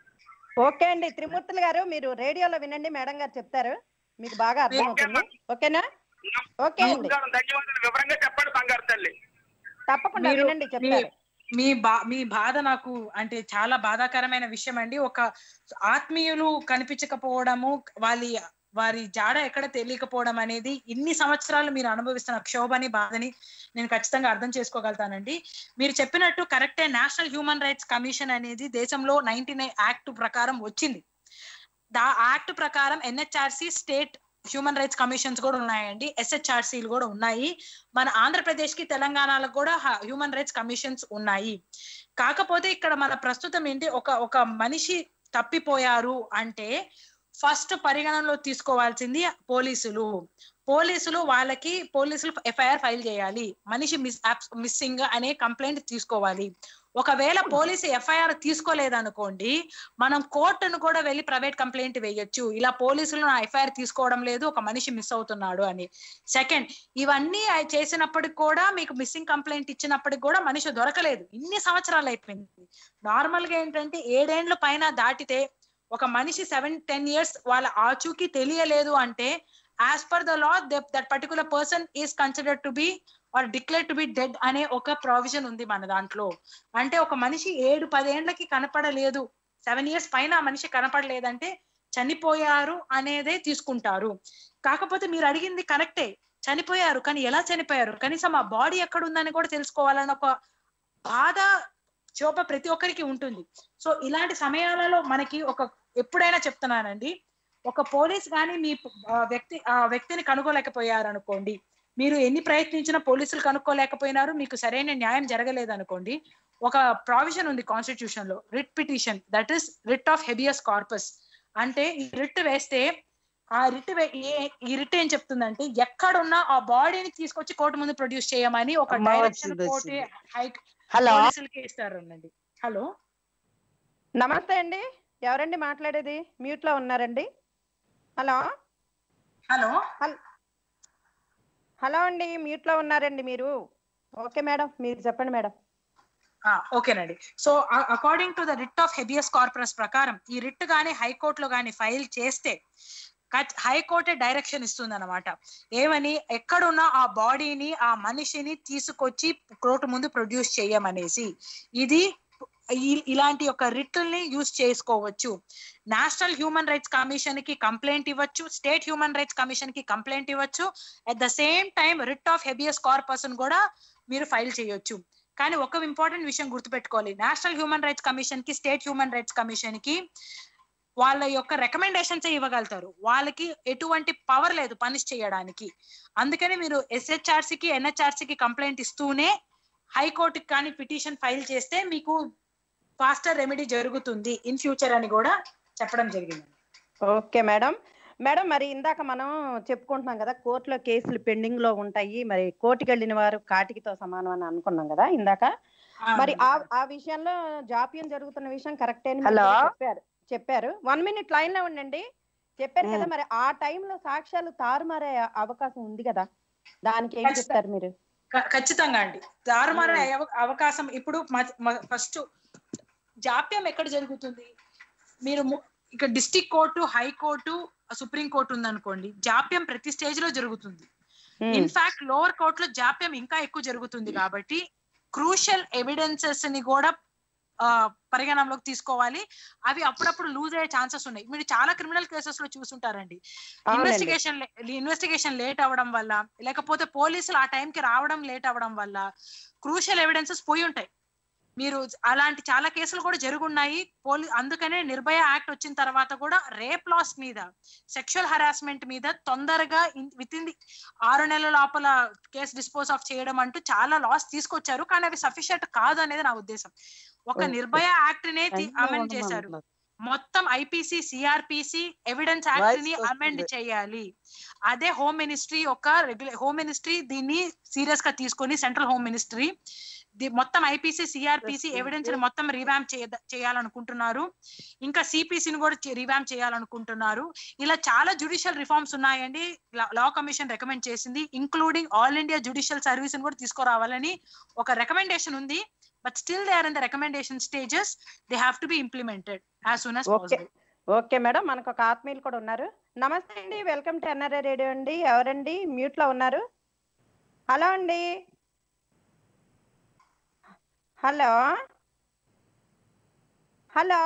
ఓకే అండి త్రిమూర్తులు గారు మీరు రేడియోలో వినండి మేడం గారు చెప్తారు మీకు బాగా అర్థమవుతుంది ఓకేనా ఓకే అండి నమస్కారం ధన్యవాదాలు వివరంగా చెప్పండి బంగారు తల్లి తప్పకుండా మీరు- వినండి చెప్తారు మీ బా మీ బాధ నాకు అంటే చాలా బాధాకరమైన విషయం అండి ఒక ఆత్మీయులు కనిపించకపోవడము వాళ్ళ వారి జాడ ఎక్కడ తెలియకపోవడం అనేది ఇన్ని సంవత్సరాలు మీరు అనుభవిస్తున్న క్షోభని బాధని నేను ఖచ్చితంగా అర్థం చేసుకోగలుగుతానండి మీరు చెప్పినట్టు కరెక్టే నేషనల్ హ్యూమన్ రైట్స్ కమిషన్ అనేది దేశంలో నైన్టీ నైన్ యాక్ట్ ప్రకారం వచ్చింది దా యాక్ట్ ప్రకారం NHRC state human rights commissions కూడా ఉన్నాయండి ఎస్హెచ్ఆర్సీలు కూడా ఉన్నాయి మన ఆంధ్రప్రదేశ్ కి తెలంగాణలో కూడా హ్యూమన్ రైట్స్ కమిషన్స్ ఉన్నాయి కాకపోతే ఇక్కడ మన ప్రస్తుతం ఏంటి ఒక ఒక మనిషి తప్పిపోయారు అంటే ఫస్ట్ పరిగణనలో తీసుకోవాల్సింది పోలీసులు పోలీసులు వాళ్ళకి పోలీసులు ఎఫ్ఐఆర్ ఫైల్ చేయాలి మనిషి మిస్ మిస్సింగ్ అనే కంప్లైంట్ తీసుకోవాలి ఒకవేళ పోలీసు ఎఫ్ఐఆర్ తీసుకోలేదనుకోండి మనం కోర్టును కూడా వెళ్ళి ప్రైవేట్ కంప్లైంట్ వేయొచ్చు ఇలా పోలీసులు నా ఎఫ్ఐఆర్ తీసుకోవడం లేదు ఒక మనిషి మిస్ అవుతున్నాడు అని సెకండ్ ఇవన్నీ అయి చేసినప్పటికి కూడా మీకు మిస్సింగ్ కంప్లైంట్ ఇచ్చినప్పటికి కూడా మనిషి దొరకలేదు ఇన్ని సంవత్సరాలు అయిపోయింది నార్మల్ గా ఏంటంటే ఏడేండ్ల పైన దాటితే ఒక మనిషి సెవెన్ టెన్ ఇయర్స్ వాళ్ళ ఆచూకీ తెలియలేదు అంటే as per the law that particular person is consider to be or declare to be dead అనే ఒక ప్రావిజన్ ఉంది మన దాంట్లో అంటే ఒక మనిషి ఏడు పదేండ్లకి కనపడలేదు సెవెన్ ఇయర్స్ పైన ఆ మనిషి కనపడలేదంటే చనిపోయారు అనేదే తీసుకుంటారు కాకపోతే మీరు అడిగింది కరెక్టే చనిపోయారు కానీ ఎలా చనిపోయారు కనీసం ఆ బాడీ ఎక్కడ ఉందని కూడా తెలుసుకోవాలని ఒక బాధ శోభ ప్రతి ఒక్కరికి ఉంటుంది సో ఇలాంటి సమయాలలో మనకి ఒక ఎప్పుడైనా చెప్తున్నానండి ఒక పోలీస్ కానీ మీ ఆ, వ్యక్తి ఆ వ్యక్తిని కనుగోలేకపోయారు అనుకోండి మీరు ఎన్ని ప్రయత్నించినా పోలీసులు కనుక్కోలేకపోయినారు మీకు సరైన న్యాయం జరగలేదు అనుకోండి ఒక ప్రావిజన్ ఉంది కాన్స్టిట్యూషన్ లో writ petition that is writ of habeas corpus అంటే ఈ రిట్ వేస్తే ఆ రిట్ ఈ రిట్ ఏం చెప్తుందంటే ఎక్కడున్నా ఆ బాడీని తీసుకొచ్చి కోర్టు ముందు ప్రొడ్యూస్ చేయమని ఒక అమ్మా, డైరెక్షన్ వచ్చింది, కోర్టు వచ్చింది. హై హలో పోలీసులకి ఇస్తారు అనండి హలో నమస్తే అండి ఎవరండి మాట్లాడేది మ్యూట్ లో ఉన్నారండి హలో హలో హలో అండి మ్యూట్ లో ఉన్నారండి మీరు ఓకే మేడం మీరు చెప్పండి మేడం ఓకేనండి so according to the writ of habeas corpus ప్రకారం ఈ రిట్ గానీ హైకోర్టులో గానీ ఫైల్ చేస్తే హైకోర్టే డైరెక్షన్ ఇస్తుంది అనమాట ఏమని ఎక్కడున్న ఆ బాడీని ఆ మనిషిని తీసుకొచ్చి కోర్టు ముందు ప్రొడ్యూస్ చేయమనేసి ఇది ఈ- ఇలాంటి యొక్క రిట్ని యూజ్ చేసుకోవచ్చు నేషనల్ హ్యూమన్ రైట్స్ కమిషన్ కి కంప్లైంట్ ఇవ్వచ్చు స్టేట్ హ్యూమన్ రైట్స్ కమిషన్ కి కంప్లైంట్ ఇవ్వచ్చు at the same time writ of habeas corpus కూడా మీరు ఫైల్ చేయొచ్చు కానీ ఒక ఇంపార్టెంట్ విషయం గుర్తుపెట్టుకోవాలి నేషనల్ హ్యూమన్ రైట్స్ కమిషన్ కి స్టేట్ హ్యూమన్ రైట్స్ కమిషన్ కి వాళ్ళ యొక్క రికమెండేషన్స్ ఇవ్వగలుగుతారు వాళ్ళకి ఎటువంటి పవర్ లేదు పనిష్ చేయడానికి అందుకని మీరు ఎస్హెచ్ఆర్సీ కి ఎన్హెచ్ఆర్సీ కి కంప్లైంట్ ఇస్తూనే హైకోర్టుకి కానీ పిటిషన్ ఫైల్ చేస్తే మీకు ఫాస్టర్ రెమెడీ జరుగుతుంది ఇన్ ఫ్యూచర్ అని కూడా చెప్పడం జరిగింది ఓకే మేడం మేడం మరి ఇందాక మనం చెప్పుకుంటున్నాం కదా కోర్టులో కేసులు పెండింగ్ లో ఉంటాయి మరి కోర్టుకి వెళ్ళిన వారు కాటికితో సమానం అని అనుకున్నాం కదా ఇందాక మరి ఆ ఆ విషయంలో జాప్యం జరుగుతున్న విషయం కరెక్టే అని మీరు హలో. చెప్పారు చెప్పారు వన్ మినిట్ లైన్ లో ఉండండి చెప్పారు కదా మ్. మరి ఆ టైంలో సాక్ష్యాలు తారుమారే అవకాశం ఉంది కదా దానికి ఏం ఖచ్చితంగా. చెప్తారు మీరు క- ఖచ్చితంగా అండి దారుమార అవకాశం ఇప్పుడు ఫస్ట్ జాప్యం ఎక్కడ జరుగుతుంది మీరు ము- ఇక్కడ district court high court supreme court ఉందనుకోండి జాప్యం ప్రతి స్టేజ్ లో జరుగుతుంది మ్. ఇన్ఫాక్ట్ లోవర్ కోర్ట్ లో జాప్యం ఇంకా ఎక్కువ జరుగుతుంది కాబట్టి క్రూషియల్ ఎవిడెన్సెస్ ని కూడా ఆ, పరిగణనలోకి తీసుకోవాలి అవి అప్పుడప్పుడు లూజ్ అయ్యే ఛాన్సెస్ ఉన్నాయి మీరు చాలా క్రిమినల్ కేసెస్ లో చూసుంటారండి అవునండి. ఇన్వెస్టిగేషన్ ఇన్వెస్టిగేషన్ లేట్ అవ్వడం వల్ల లేకపోతే పోలీసులు ఆ టైంకి రావడం లేట్ అవ్వడం వల్ల క్రూషియల్ ఎవిడెన్సెస్ పోయి ఉంటాయి మీరు అలాంటి చాలా కేసులు కూడా జరుగున్నాయి పోలీ అందుకనే నిర్భయ యాక్ట్ వచ్చిన తర్వాత కూడా రేప్ లాస్ మీద సెక్షువల్ హరాస్మెంట్ మీద తొందరగా విత్ ఇన్ ది ఆరు నెలల లోపల కేసు డిస్పోజ్ ఆఫ్ చేయడం అంటూ చాలా లాస్ తీసుకొచ్చారు కానీ అవి సఫిషియెంట్ కాదు అనేది నా ఉద్దేశం ఒక Okay. నిర్భయ యాక్ట్ నే అమెండ్ చేశారు మొత్తం ఐపీసీ సిఆర్పిసి ఎవిడెన్స్ యాక్ట్ ని Voice అమెండ్ వస్తుంది. చేయాలి అదే హోమ్ మినిస్ట్రీ ఒక రెగ్యులర్ హోమ్ మినిస్ట్రీ దీన్ని సీరియస్ గా తీసుకొని సెంట్రల్ హోమ్ మినిస్ట్రీ మొత్తం ఐపీసీ సిఆర్పిసి వస్తుంది. ఎవిడెన్స్ ని మొత్తం రివామ్ చేయాలనుకుంటున్నారు ఇంకా సిపిసిని కూడా రివామ్ చేయాలనుకుంటున్నారు ఇలా చాలా జుడిషియల్ రిఫార్మ్స్ ఉన్నాయండి లా కమిషన్ రికమెండ్ చేసింది including all India judicial service కూడా తీసుకురావాలని ఒక రికమెండేషన్ ఉంది but still they are in the recommendation stages they have to be implemented as soon as okay possible okay madam మనకు ఒక ఆత్మీయులు కూడా ఉన్నారు నమస్తే అండి వెల్కమ్ టు ఎన్ఆర్ఐ రేడియో అండి ఎవరండి మ్యూట్ లో ఉన్నారు హలో అండి హలో హలో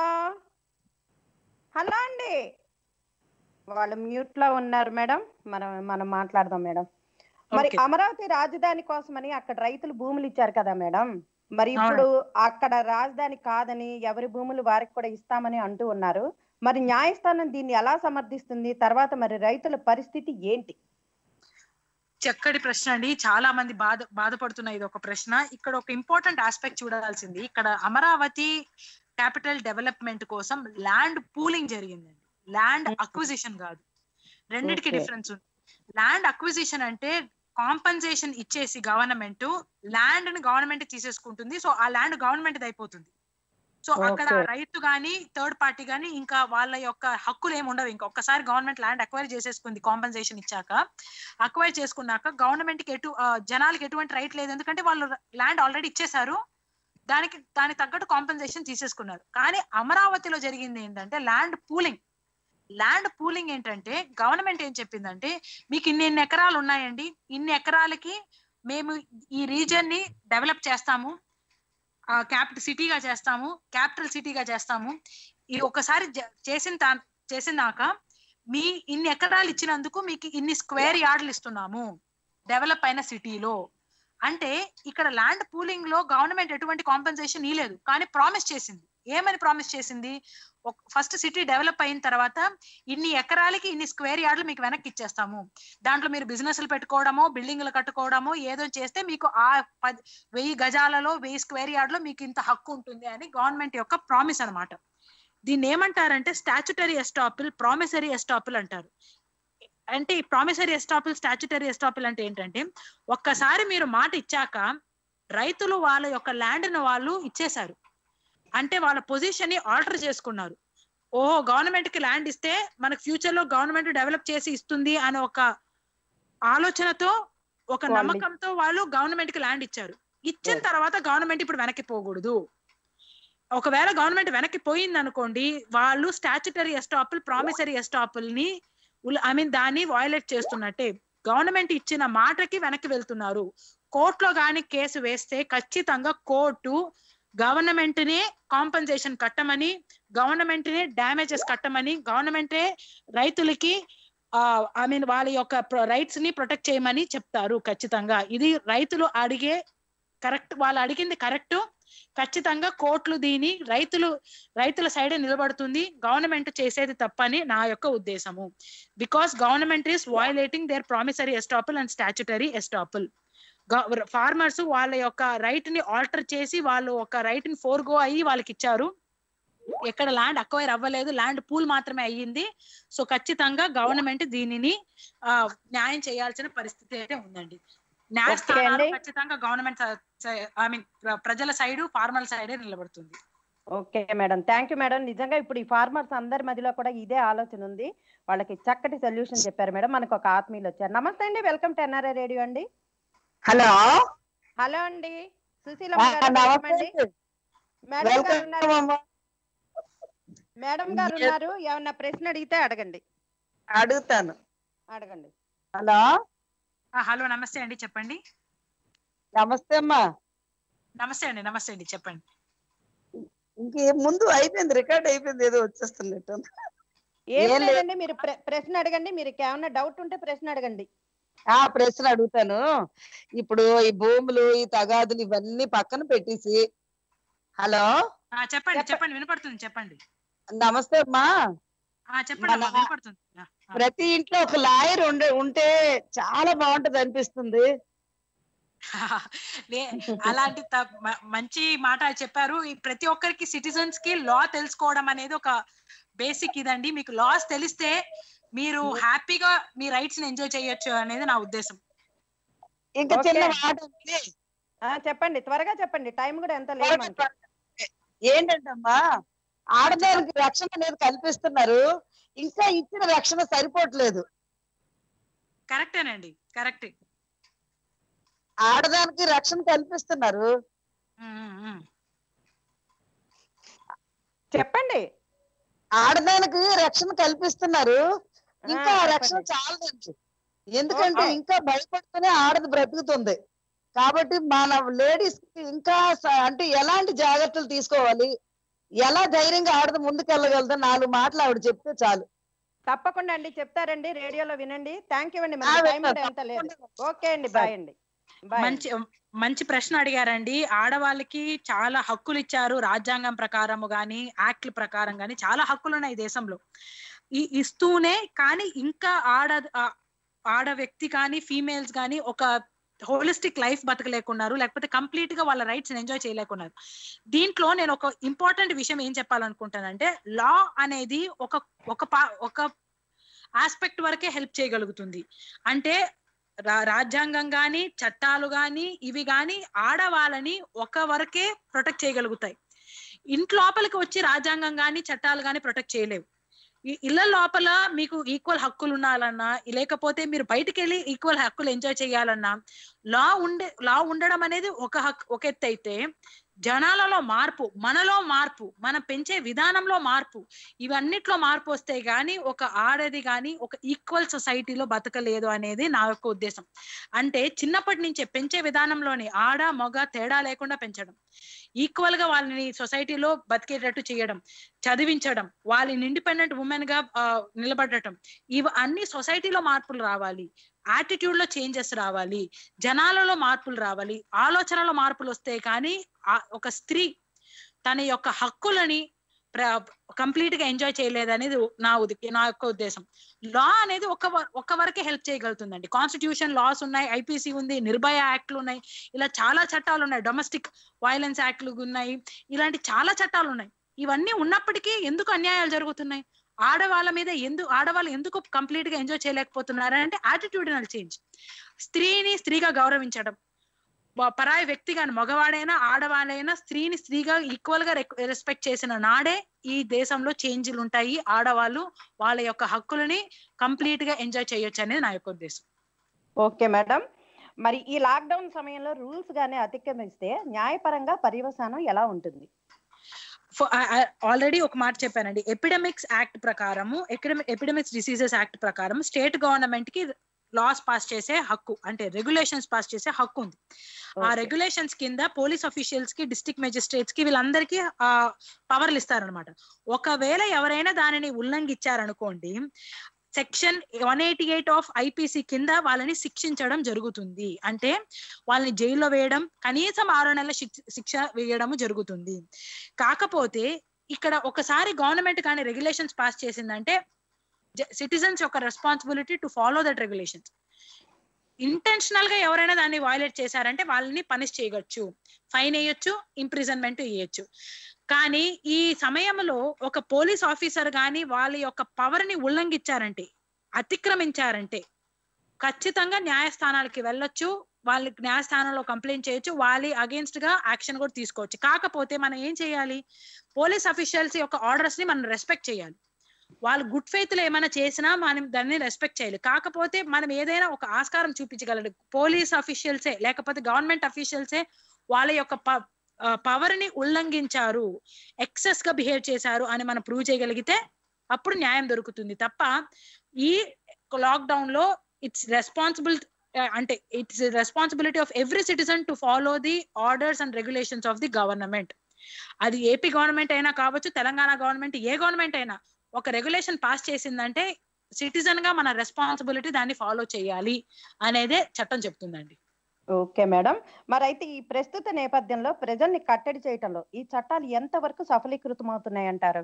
హలో అండి వాళ్ళు మ్యూట్ లో ఉన్నారు మేడం మనం మనం మాట్లాడదాం మేడం మరి Okay. అమరావతి రాజధాని కోసమని అక్కడ రైతులు భూములు ఇచ్చారు కదా మేడం మరి ఇప్పుడు అక్కడ రాజధాని కాదని ఎవరి భూములు వారికి కూడా ఇస్తామని అంటూ ఉన్నారు మరి న్యాయస్థానం దీన్ని ఎలా సమర్థిస్తుంది తర్వాత మరి రైతుల పరిస్థితి ఏంటి చక్కటి ప్రశ్న అండి చాలా మంది బాధ బాధపడుతున్న ఇది ఒక ప్రశ్న ఇక్కడ ఒక ఇంపార్టెంట్ ఆస్పెక్ట్ చూడాల్సింది ఇక్కడ అమరావతి క్యాపిటల్ డెవలప్మెంట్ కోసం ల్యాండ్ పూలింగ్ జరిగిందండి ల్యాండ్ అక్విజిషన్ కాదు రెండిటికి Okay. డిఫరెన్స్ ఉంది ల్యాండ్ అక్విజిషన్ అంటే కాంపన్సేషన్ ఇచ్చేసి గవర్నమెంట్ ల్యాండ్ ని గవర్నమెంట్ తీసేసుకుంటుంది సో ఆ ల్యాండ్ గవర్నమెంట్ అయిపోతుంది సో అక్కడ Okay. రైతు గాని థర్డ్ పార్టీ గాని ఇంకా వాళ్ళ యొక్క హక్కులు ఏమి ఉండవు ఇంకా ఒక్కసారి గవర్నమెంట్ ల్యాండ్ అక్వైర్ చేసేసుకుంది కాంపన్సేషన్ ఇచ్చాక అక్వైర్ చేసుకున్నాక గవర్నమెంట్ కి ఎటు ఆ, జనాలకి ఎటువంటి రైట్ లేదు ఎందుకంటే వాళ్ళు ల్యాండ్ ఆల్రెడీ ఇచ్చేసారు దానికి దానికి తగ్గట్టు కాంపన్సేషన్ తీసేసుకున్నారు కానీ అమరావతిలో జరిగింది ఏంటంటే ల్యాండ్ పూలింగ్ ల్యాండ్ పూలింగ్ ఏంటంటే గవర్నమెంట్ ఏం చెప్పిందంటే మీకు ఇన్ని ఇన్ని ఎకరాలు ఉన్నాయండి ఇన్ని ఎకరాలకి మేము ఈ రీజన్ ని డెవలప్ చేస్తాము క్యాపిటల్ సిటీగా చేస్తాము క్యాపిటల్ సిటీగా చేస్తాము ఇది ఒకసారి జ- చేసిన తా- చేసినాక మీ ఇన్ని ఎకరాలు ఇచ్చినందుకు మీకు ఇన్ని స్క్వేర్ యార్డ్లు ఇస్తున్నాము డెవలప్ అయిన సిటీలో అంటే ఇక్కడ ల్యాండ్ పూలింగ్ లో గవర్నమెంట్ ఎటువంటి కాంపెన్సేషన్ ఇవ్వలేదు కానీ ప్రామిస్ చేసింది ఏమని ప్రామిస్ చేసింది ఫస్ట్ సిటీ డెవలప్ అయిన తర్వాత ఇన్ని ఎకరాలకి ఇన్ని స్క్వేర్ యార్డ్లు మీకు వెనక్కి ఇచ్చేస్తాము దాంట్లో మీరు బిజినెస్లు పెట్టుకోవడమో బిల్డింగ్లు కట్టుకోవడమో ఏదో చేస్తే మీకు ఆ పది వెయ్యి గజాలలో వెయ్యి స్క్వేర్ యార్డ్లో మీకు ఇంత హక్కు ఉంటుంది అని గవర్నమెంట్ యొక్క ప్రామిస్ అన్నమాట దీన్ని ఏమంటారంటే స్టాచ్యుటరీ ఎస్టాపిల్ ప్రామిసరీ ఎస్టాపిల్ అంటారు అంటే ఈ ప్రామిసరీ ఎస్టాపిల్ స్టాచ్యుటరీ ఎస్టాపిల్ అంటే ఏంటంటే ఒక్కసారి మీరు మాట ఇచ్చాక రైతులు వాళ్ళ యొక్క ల్యాండ్ ను వాళ్ళు ఇచ్చేశారు అంటే వాళ్ళ పొజిషన్ ని ఆల్టర్ చేసుకున్నారు ఓహో గవర్నమెంట్ కి ల్యాండ్ ఇస్తే మనకు ఫ్యూచర్ లో గవర్నమెంట్ డెవలప్ చేసి ఇస్తుంది అనే ఒక ఆలోచనతో ఒక వాళ్ళు- నమ్మకంతో వాళ్ళు గవర్నమెంట్ కి ల్యాండ్ ఇచ్చారు ఇచ్చిన Yes. తర్వాత గవర్నమెంట్ ఇప్పుడు వెనక్కి పోకూడదు ఒకవేళ గవర్నమెంట్ వెనక్కి పోయింది అనుకోండి వాళ్ళు స్టాచ్యుటరీ ఎస్టాపుల్ ప్రామిసరీ ఎస్టాపుల్ ని ఐ మీన్ దాన్ని వయలేట్ చేస్తున్నట్టే గవర్నమెంట్ ఇచ్చిన మాటకి వెనక్కి వెళ్తున్నారు కోర్టులో గాని కేసు వేస్తే ఖచ్చితంగా కోర్టు గవర్నమెంట్ నే కాంపన్సేషన్ కట్టమని గవర్నమెంట్ నే డ్యామేజెస్ కట్టమని గవర్నమెంటే రైతులకి ఐ మీన్ వాళ్ళ యొక్క రైట్స్ ని ప్రొటెక్ట్ చేయమని చెప్తారు ఖచ్చితంగా ఇది రైతులు అడిగే కరెక్ట్ వాళ్ళు అడిగింది కరెక్ట్ ఖచ్చితంగా కోర్టులు దీని రైతులు రైతుల సైడ్ నిలబడుతుంది గవర్నమెంట్ చేసేది తప్పని నా యొక్క ఉద్దేశము because government is violating their promissory estoppel and statutory estoppel farmers వాళ్ళ యొక్క రైట్ ని ఆల్టర్ చేసి వాళ్ళు ఒక రైట్ ని ఫోర్గో అయ్యి వాళ్ళకి ఇచ్చారు ఎక్కడ ల్యాండ్ అక్వైర్ అవ్వలేదు ల్యాండ్ పూల్ మాత్రమే అయ్యింది సో ఖచ్చితంగా గవర్నమెంట్ దీనిని ఆ, న్యాయం చేయాల్సిన పరిస్థితి అయితే ఉందండి న్యాయస్థానాలు అండి. ఖచ్చితంగా గవర్నమెంట్ ఐ మీన్ ప్రజల సైడ్ ఫార్మల్ సైడే నిలబడుతుంది okay madam thank you madam నిజంగా ఇప్పుడు ఈ ఫార్మర్స్ అందరి మధ్యలో కూడా ఇదే ఆలోచన ఉంది వాళ్ళకి చక్కటి సొల్యూషన్ చెప్పారు మేడం మనకు ఒక ఆత్మీయులు వచ్చారు నమస్తే అండి వెల్కమ్ టు ఎన్ఆర్ఐ రేడియో అండి హలో హలో అండి సుశీల ఆ, గారు నమస్తే అండి మేడం గారు వెల్కమ్ ఉన్నారు అమ్మా. మేడం గారు ఉన్నారు ఏమన్నా ప్రశ్న అడిగితే అడగండి అడుగుతాను అడగండి హలో ఆ, హలో నమస్తే అండి చెప్పండి నమస్తే అమ్మా నమస్తే అండి నమస్తే అండి చెప్పండి ఇంకే ముందు అయిపోయింది రికార్డ్ అయిపోయింది ఏదో వచ్చేస్తున్నట్టు ఏం ఏం లేదు. లేదండి మీరు ప్ర- ప్రశ్న అడగండి మీరు ఏమన్నా డౌట్ ఉంటే ప్రశ్న అడగండి ఆ ప్రశ్న అడుగుతాను ఇప్పుడు ఈ భూములు ఈ తగాదులు ఇవన్నీ పక్కన పెట్టేసి హలో ఆ, చెప్పండి చెప్ప- చెప్పండి వినపడుతుంది చెప్పండి నమస్తే అమ్మా ఆ చెప్పండి అమ్మా, మన- వినపడుతుంది ఆ, ఆ. ప్రతి ఇంట్లో ఒక లాయర్ ఉండే ఉంటే చాలా బాగుంటది అనిపిస్తుంది లే అలాంటి త- మ- మంచి మాట చెప్పారు ఈ ప్రతి ఒక్కరికి సిటిజన్స్ కి లా తెలుసుకోవడం అనేది ఒక బేసిక్ ఇదండి మీకు లాస్ తెలిస్తే మీరు హ్యాపీగా మీ రైట్స్ ని ఎంజాయ్ చేయొచ్చు అనేది నా ఉద్దేశం ఇంకా ఓకే. చిన్న మాట ఉంది. ఆ చెప్పండి త్వరగా చెప్పండి టైం కూడా ఎంత లేదు మనకి ఏంటంటమ్మా ఆడదానికి రక్షణ అనేది కల్పిస్తున్నారు ఇంకా ఇచ్చిన రక్షణ సరిపోవట్లేదు కరెక్టేనండి కరెక్ట్ ఆడదానికి రక్షణ కల్పిస్తున్నారు చెప్పండి ఆడదానికి రక్షణ కల్పిస్తున్నారు ఇంకా ఆ, ఆ రక్షణ చెప్పండి. చాలదండి ఎందుకంటే ఓ, ఓ. ఇంకా భయపడుతూనే ఆడది బ్రతుకుతుంది కాబట్టి మన లేడీస్ కి ఇంకా స- అంటే ఎలాంటి జాగ్రత్తలు తీసుకోవాలి ఎలా ధైర్యంగా ఆడది ముందుకెళ్ళగలదో నాలుగు మాటలు ఆవిడ చెప్తే చాలు తప్పకుండా అండి చెప్తారండి రేడియోలో వినండి థ్యాంక్ యూ అండి ఆ, మనకి టైం వింటాను. కూడా ఎంత లేదు తప్పకుండా. ఓకే అండి బాయ్ అండి బాయ్ మంచి మంచి ప్రశ్న అడిగారండి ఆడవాళ్ళకి చాలా హక్కులు ఇచ్చారు రాజ్యాంగం ప్రకారము గాని యాక్ట్ల ప్రకారం గాని చాలా హక్కులు ఉన్నాయి ఈ దేశంలో ఈ ఇస్తూనే కానీ ఇంకా ఆడ ఆ- ఆడ వ్యక్తి కానీ ఫీమేల్స్ కానీ ఒక హోలిస్టిక్ లైఫ్ బతకలేకున్నారు లేకపోతే కంప్లీట్ గా వాళ్ళ రైట్స్ ఎంజాయ్ చేయలేకున్నారు దీంట్లో నేను ఒక ఇంపార్టెంట్ విషయం ఏం చెప్పాలనుకుంటానంటే లా అనేది ఒక ఒక పా- ఒక ఆస్పెక్ట్ వరకే హెల్ప్ చేయగలుగుతుంది అంటే రా- రాజ్యాంగం గాని చట్టాలు గాని ఇవి గాని ఆడవాళ్ళని ఒక వరకే ప్రొటెక్ట్ చేయగలుగుతాయి ఇంటి లోపలికి వచ్చి రాజ్యాంగం గాని చట్టాలు గాని ప్రొటెక్ట్ చేయలేవు ఈ ఇళ్ల లోపల మీకు ఈక్వల్ హక్కులు ఉండాలన్నా లేకపోతే మీరు బయటికి వెళ్ళి ఈక్వల్ హక్కులు ఎంజాయ్ చేయాలన్నా లా ఉండే లా ఉండడం అనేది ఒక హక్ ఒక ఎత్తు అయితే జనాలలో మార్పు మనలో మార్పు మనం పెంచే విధానంలో మార్పు ఇవన్నిట్లో మార్పు వస్తే గానీ ఒక ఆడది గాని ఒక ఈక్వల్ సొసైటీలో బతకలేదు అనేది నా యొక్క ఉద్దేశం అంటే చిన్నప్పటి నుంచే పెంచే విధానంలోనే ఆడ మగ తేడా లేకుండా పెంచడం ఈక్వల్ గా వాళ్ళని సొసైటీలో బతికేటట్టు చేయడం చదివించడం వాళ్ళని ఇండిపెండెంట్ ఉమెన్ గా ఆ, నిలబడటం ఇవి అన్ని సొసైటీలో మార్పులు రావాలి యాటిట్యూడ్ లో చేంజెస్ రావాలి జనాలలో మార్పులు రావాలి ఆలోచనలో మార్పులు వస్తే కానీ ఆ- ఒక స్త్రీ తన యొక్క హక్కులని కంప్లీట్ గా ఎంజాయ్ చేయలేదు అనేది నా ఉది- నా యొక్క ఉద్దేశం లా అనేది ఒక వ- ఒక వరకే హెల్ప్ చేయగలుగుతుందండి కాన్స్టిట్యూషన్ లాస్ ఉన్నాయి ఐపీసీ ఉంది నిర్భయ యాక్ట్లు ఉన్నాయి ఇలా చాలా చట్టాలు ఉన్నాయి డొమెస్టిక్ వైలెన్స్ యాక్ట్లు ఉన్నాయి ఇలాంటి చాలా చట్టాలు ఉన్నాయి ఇవన్నీ ఉన్నప్పటికీ ఎందుకు అన్యాయాలు జరుగుతున్నాయి ఆడవాళ్ళ మీద ఎందుకు ఆడవాళ్ళు ఎందుకు కంప్లీట్ గా ఎంజాయ్ చేయలేకపోతున్నారు అంటే యాటిట్యూడినల్ చేంజ్ స్త్రీని స్త్రీగా గౌరవించడం బ- పరాయి వ్యక్తి కానీ మగవాడైనా ఆడవాళ్ళైనా స్త్రీని స్త్రీగా ఈక్వల్ గా రెస్పెక్ట్ చేసిన నాడే ఈ దేశంలో చేంజ్లు ఉంటాయి ఆడవాళ్ళు వాళ్ళ యొక్క హక్కులని కంప్లీట్ గా ఎంజాయ్ చేయొచ్చు అనేది నా యొక్క ఉద్దేశం ఓకే మేడం మరి ఈ లాక్డౌన్ సమయంలో రూల్స్ గానీ అతిక్రమిస్తే న్యాయపరంగా పర్యవసానం ఎలా ఉంటుంది ఆల్రెడీ ఒక మాట చెప్పానండి ఎపిడమిక్స్ యాక్ట్ ప్రకారము ఎపిడమిక్స్ డిసీజెస్ యాక్ట్ ప్రకారం స్టేట్ గవర్నమెంట్ కి లాస్ పాస్ చేసే హక్కు అంటే రెగ్యులేషన్స్ పాస్ చేసే హక్కు ఉంది ఆ Okay. రెగ్యులేషన్స్ కింద పోలీస్ అఫీషియల్స్ కి డిస్ట్రిక్ట్ మెజిస్ట్రేట్స్ కి వీళ్ళందరికీ ఆ పవర్లు ఇస్తారనమాట ఒకవేళ ఎవరైనా దానిని ఉల్లంఘించారనుకోండి section one eighty eight of IPC కింద వాళ్ళని శిక్షించడం జరుగుతుంది అంటే వాళ్ళని జైల్లో వేయడం కనీసం ఆరు నెలల శిక్ష శిక్ష వేయడం జరుగుతుంది కాకపోతే ఇక్కడ ఒకసారి గవర్నమెంట్ కానీ రెగ్యులేషన్స్ పాస్ చేసిందంటే సిటిజన్స్ యొక్క responsibility to follow that regulations intentional గా ఎవరైనా దాన్ని వైలేట్ చేశారంటే వాళ్ళని పనిష్ చేయవచ్చు ఫైన్ వేయొచ్చు ఇంప్రిజన్మెంట్ వేయొచ్చు కానీ ఈ సమయంలో ఒక పోలీస్ ఆఫీసర్ గాని వాళ్ళ యొక్క పవర్ ని ఉల్లంఘించారంటే అతిక్రమించారంటే ఖచ్చితంగా న్యాయస్థానాలకి వెళ్ళొచ్చు వాళ్ళకి న్యాయస్థానంలో కంప్లైంట్ చేయొచ్చు వాళ్ళ అగేన్స్ట్ గా యాక్షన్ కూడా తీసుకోవచ్చు కాకపోతే మనం ఏం చేయాలి పోలీస్ అఫీషియల్స్ యొక్క ఆర్డర్స్ ని మనం రెస్పెక్ట్ చేయాలి వాళ్ళు గుడ్ ఫెయిత్ లో ఏమైనా చేసినా మనం దాన్ని రెస్పెక్ట్ చేయాలి కాకపోతే మనం ఏదైనా ఒక ఆస్కారం చూపించగలడు పోలీస్ అఫీషియల్సే లేకపోతే గవర్నమెంట్ అఫీషియల్సే వాళ్ళ యొక్క పవర్ ని ఉల్లంఘించారు ఎక్సెస్ గా బిహేవ్ చేశారు అని మనం ప్రూవ్ చేయగలిగితే అప్పుడు న్యాయం దొరుకుతుంది తప్ప ఈ లాక్డౌన్ లో ఇట్స్ రెస్పాన్సిబుల్ అంటే it's responsibility of every citizen to follow the orders and regulations of the government అది ఏపీ గవర్నమెంట్ అయినా కావచ్చు తెలంగాణ గవర్నమెంట్ ఏ గవర్నమెంట్ అయినా ఒక రెగ్యులేషన్ పాస్ చేసిందంటే సిటిజన్ గా మన రెస్పాన్సిబిలిటీ దాన్ని ఫాలో చేయాలి అనేదే చట్టం చెప్తుందండి ఓకే మేడం మరి అయితే ఈ ప్రస్తుత నేపథ్యంలో ప్రజల్ని కట్టడి చేయటంలో ఈ చట్టాలు ఎంత వరకు సఫలీకృతం అవుతున్నాయి అంటారు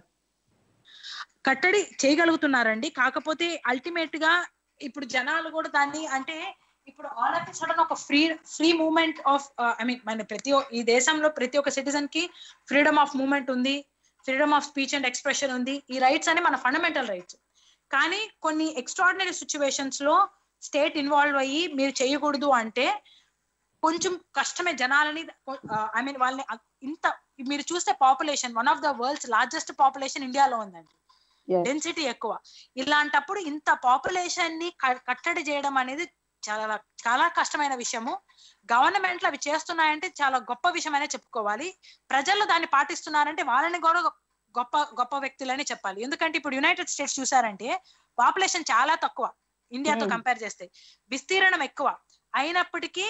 కట్టడి చేయగలుగుతున్నారండి కాకపోతే అల్టిమేట్ గా ఇప్పుడు జనాలు కూడా దాన్ని అంటే ఇప్పుడు ఆల్ ఆఫ్ సడన్ ఒక free free movement of I mean మన ప్రతి ఒ- ఈ దేశంలో ప్రతి ఒక్క సిటిజన్ కి ఫ్రీడమ్ ఆఫ్ మూవ్మెంట్ ఉంది freedom of speech and expression ఉంది ఈ రైట్స్ అని మన ఫండమెంటల్ రైట్స్ కానీ కొన్ని ఎక్స్ట్రాడినరీ సిచ్యువేషన్స్ లో స్టేట్ ఇన్వాల్వ్ అయ్యి మీరు చేయకూడదు అంటే కొంచెం కష్టమే జనాలని ఐ మీన్ వాళ్ళని అ- ఇంత మీరు చూస్తే population one of the world's largest population ఇండియాలో ఉందండి Yes. డెన్సిటీ ఎక్కువ ఇలాంటప్పుడు ఇంత పాపులేషన్ ని క- కట్టడి చేయడం అనేది చాలా చాలా కష్టమైన విషయము గవర్నమెంట్లు అవి చేస్తున్నాయంటే చాలా గొప్ప విషయం అనే చెప్పుకోవాలి ప్రజలు దాన్ని పాటిస్తున్నారంటే వాళ్ళని కూడా గొప్ప గొప్ప వ్యక్తులని చెప్పాలి ఎందుకంటే ఇప్పుడు యునైటెడ్ స్టేట్స్ చూసారంటే పాపులేషన్ చాలా తక్కువ ఇండియాతో Hmm. కంపేర్ చేస్తే విస్తీర్ణం ఎక్కువ అయినప్పటికీ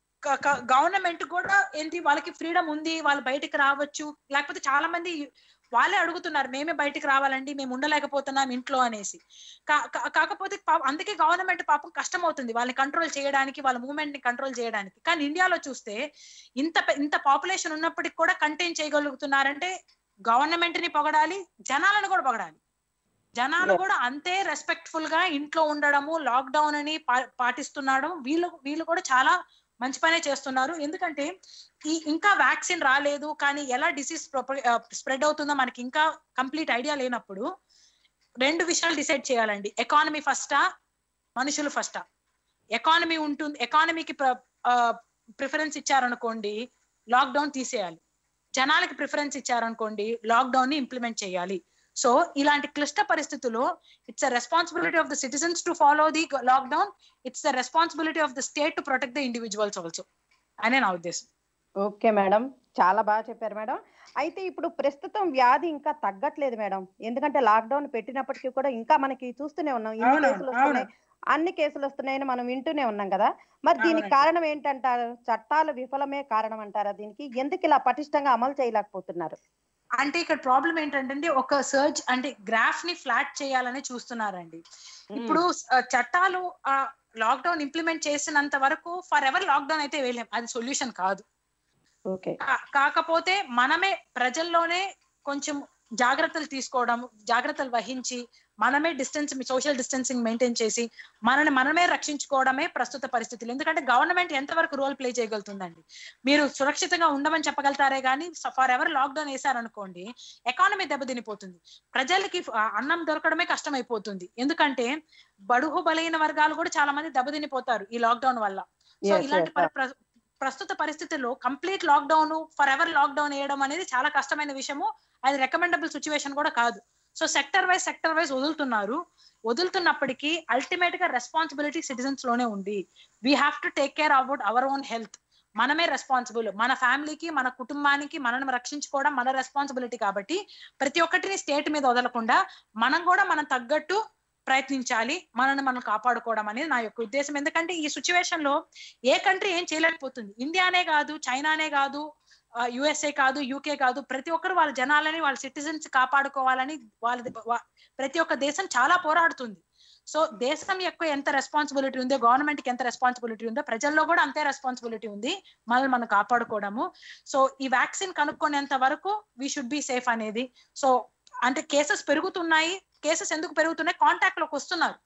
గవర్నమెంట్ కూడా ఏంటి వాళ్ళకి ఫ్రీడమ్ ఉంది వాళ్ళు బయటికి రావచ్చు లేకపోతే చాలా మంది వాళ్ళే అడుగుతున్నారు మేమే బయటికి రావాలండి మేము ఉండలేకపోతున్నాం ఇంట్లో అనేసి కా- కా- కాకపోతే పాపం అందుకే గవర్నమెంట్ పాపం కష్టం అవుతుంది వాళ్ళని కంట్రోల్ చేయడానికి వాళ్ళ మూవ్మెంట్ ని కంట్రోల్ చేయడానికి కానీ ఇండియాలో చూస్తే ఇంత పె- ఇంత పాపులేషన్ ఉన్నప్పటికి కూడా కంటైన్ చేయగలుగుతున్నారంటే గవర్నమెంట్ ని పొగడాలి జనాలను కూడా పొగడాలి జనాలు Yes. కూడా అంతే రెస్పెక్ట్ఫుల్ గా ఇంట్లో ఉండడము లాక్డౌన్ అని పా- పాటిస్తున్నాడు వీళ్ళు వీళ్ళు కూడా చాలా మంచి పనే చేస్తున్నారు ఎందుకంటే ఈ ఇంకా వ్యాక్సిన్ రాలేదు కానీ ఎలా డిసీజ్ స్ప్రెడ్ అవుతుందో మనకి ఇంకా కంప్లీట్ ఐడియా లేనప్పుడు రెండు విషయాలు డిసైడ్ చేయాలండి ఎకానమీ ఫస్టా మనుషులు ఫస్టా ఎకానమీ ఉంటుంది ఎకానమీకి ప్రిఫరెన్స్ ఇచ్చారనుకోండి లాక్డౌన్ తీసేయాలి జనాలకి ప్రిఫరెన్స్ ఇచ్చారనుకోండి లాక్డౌన్ ని ఇంప్లిమెంట్ చేయాలి సో ఇలాంటి క్లిష్ట పరిస్థితుల్లో it's a responsibility of the citizens to follow the lockdown it's the responsibility of the state to protect the individuals also అనే నా ఉద్దేశం ఓకే మేడం చాలా బాగా చెప్పారు మేడం అయితే ఇప్పుడు ప్రస్తుతం వ్యాధి ఇంకా తగ్గట్లేదు మేడం ఎందుకంటే లాక్డౌన్ పెట్టినప్పటికీ కూడా ఇంకా మనకి చూస్తూనే ఉన్నాం ఇన్ని అవును, కేసులు వస్తున్నాయి అన్ని కేసులు వస్తున్నాయని మనం వింటూనే ఉన్నాం కదా మరి దీనికి అవునండి. కారణం ఏంటంటారు చట్టాలు విఫలమే కారణం అంటారా దీనికి ఎందుకు ఇలా పటిష్టంగా అమలు చేయలేకపోతున్నారు అంటే ఇక్కడ ప్రాబ్లం ఏంటంటే ఒక సర్చ్ అంటే గ్రాఫ్ ని ఫ్లాట్ చేయాలని చూస్తున్నారండి ఇప్పుడు ఆ, చట్టాలు లాక్డౌన్ ఇంప్లిమెంట్ చేసినంత వరకు ఫర్ ఎవర్ లాక్డౌన్ అయితే వేయలేం అది సొల్యూషన్ కాదు ఓకే కా- కాకపోతే మనమే ప్రజల్లోనే కొంచెం జాగ్రత్తలు తీసుకోవడం జాగ్రత్తలు వహించి మనమే డిస్టెన్స్ సోషల్ డిస్టెన్సింగ్ మెయింటైన్ చేసి మనని మనమే రక్షించుకోవడమే ప్రస్తుత పరిస్థితులు ఎందుకంటే గవర్నమెంట్ ఎంతవరకు రోల్ ప్లే చేయగలుగుతుందండి మీరు సురక్షితంగా ఉండమని చెప్పగలుగుతారే కానీ ఫర్ ఎవర్ లాక్డౌన్ వేశారనుకోండి ఎకానమీ దెబ్బతినిపోతుంది ప్రజలకి ఆ, అన్నం దొరకడమే కష్టమైపోతుంది ఎందుకంటే బడుగు బలైన వర్గాలు కూడా చాలా మంది దెబ్బతినిపోతారు ఈ లాక్డౌన్ వల్ల సో Yes, ఇలాంటి yes, పరి- ప్ర- ప్రస్తుత పరిస్థితుల్లో complete lockdown forever lockdown వేయడం అనేది చాలా కష్టమైన విషయము అది రికమెండబుల్ సిచ్యువేషన్ కూడా కాదు so sector wise sector wise వదులుతున్నారు వదులుతున్నప్పటికీ అల్టిమేట్ గా రెస్పాన్సిబిలిటీ సిటిజన్స్ లోనే ఉంది we have to take care about our own health మనమే రెస్పాన్సిబుల్ మన ఫ్యామిలీకి మన కుటుంబానికి మనల్ని రక్షించుకోవడం మన రెస్పాన్సిబిలిటీ కాబట్టి ప్రతి ఒక్కటిని స్టేట్ మీద వదలకుండా మనం కూడా మనం తగ్గట్టు ప్రయత్నించాలి మనల్ని మనం కాపాడుకోవడం అనేది నా యొక్క ఉద్దేశం ఎందుకంటే ఈ సిచ్యువేషన్ లో ఏ కంట్రీ ఏం చేయలేకపోతుంది ఇండియానే కాదు చైనానే కాదు యుఎస్ఏ కాదు యూకే కాదు ప్రతి ఒక్కరు వాళ్ళ జనాలని వాళ్ళ సిటిజన్స్ కాపాడుకోవాలని వాళ్ళ వా- ప్రతి ఒక్క దేశం చాలా పోరాడుతుంది సో దేశం యొక్క ఎంత రెస్పాన్సిబిలిటీ ఉందో గవర్నమెంట్ కి ఎంత రెస్పాన్సిబిలిటీ ఉందో ప్రజల్లో కూడా అంతే రెస్పాన్సిబిలిటీ ఉంది మనల్ని మనం కాపాడుకోవడము సో ఈ వ్యాక్సిన్ కనుక్కునేంత వరకు వీ షుడ్ బి సేఫ్ అనేది సో అంటే కేసెస్ పెరుగుతున్నాయి కేసెస్ ఎందుకు పెరుగుతున్నాయి కాంటాక్ట్ లోకి వస్తున్నారు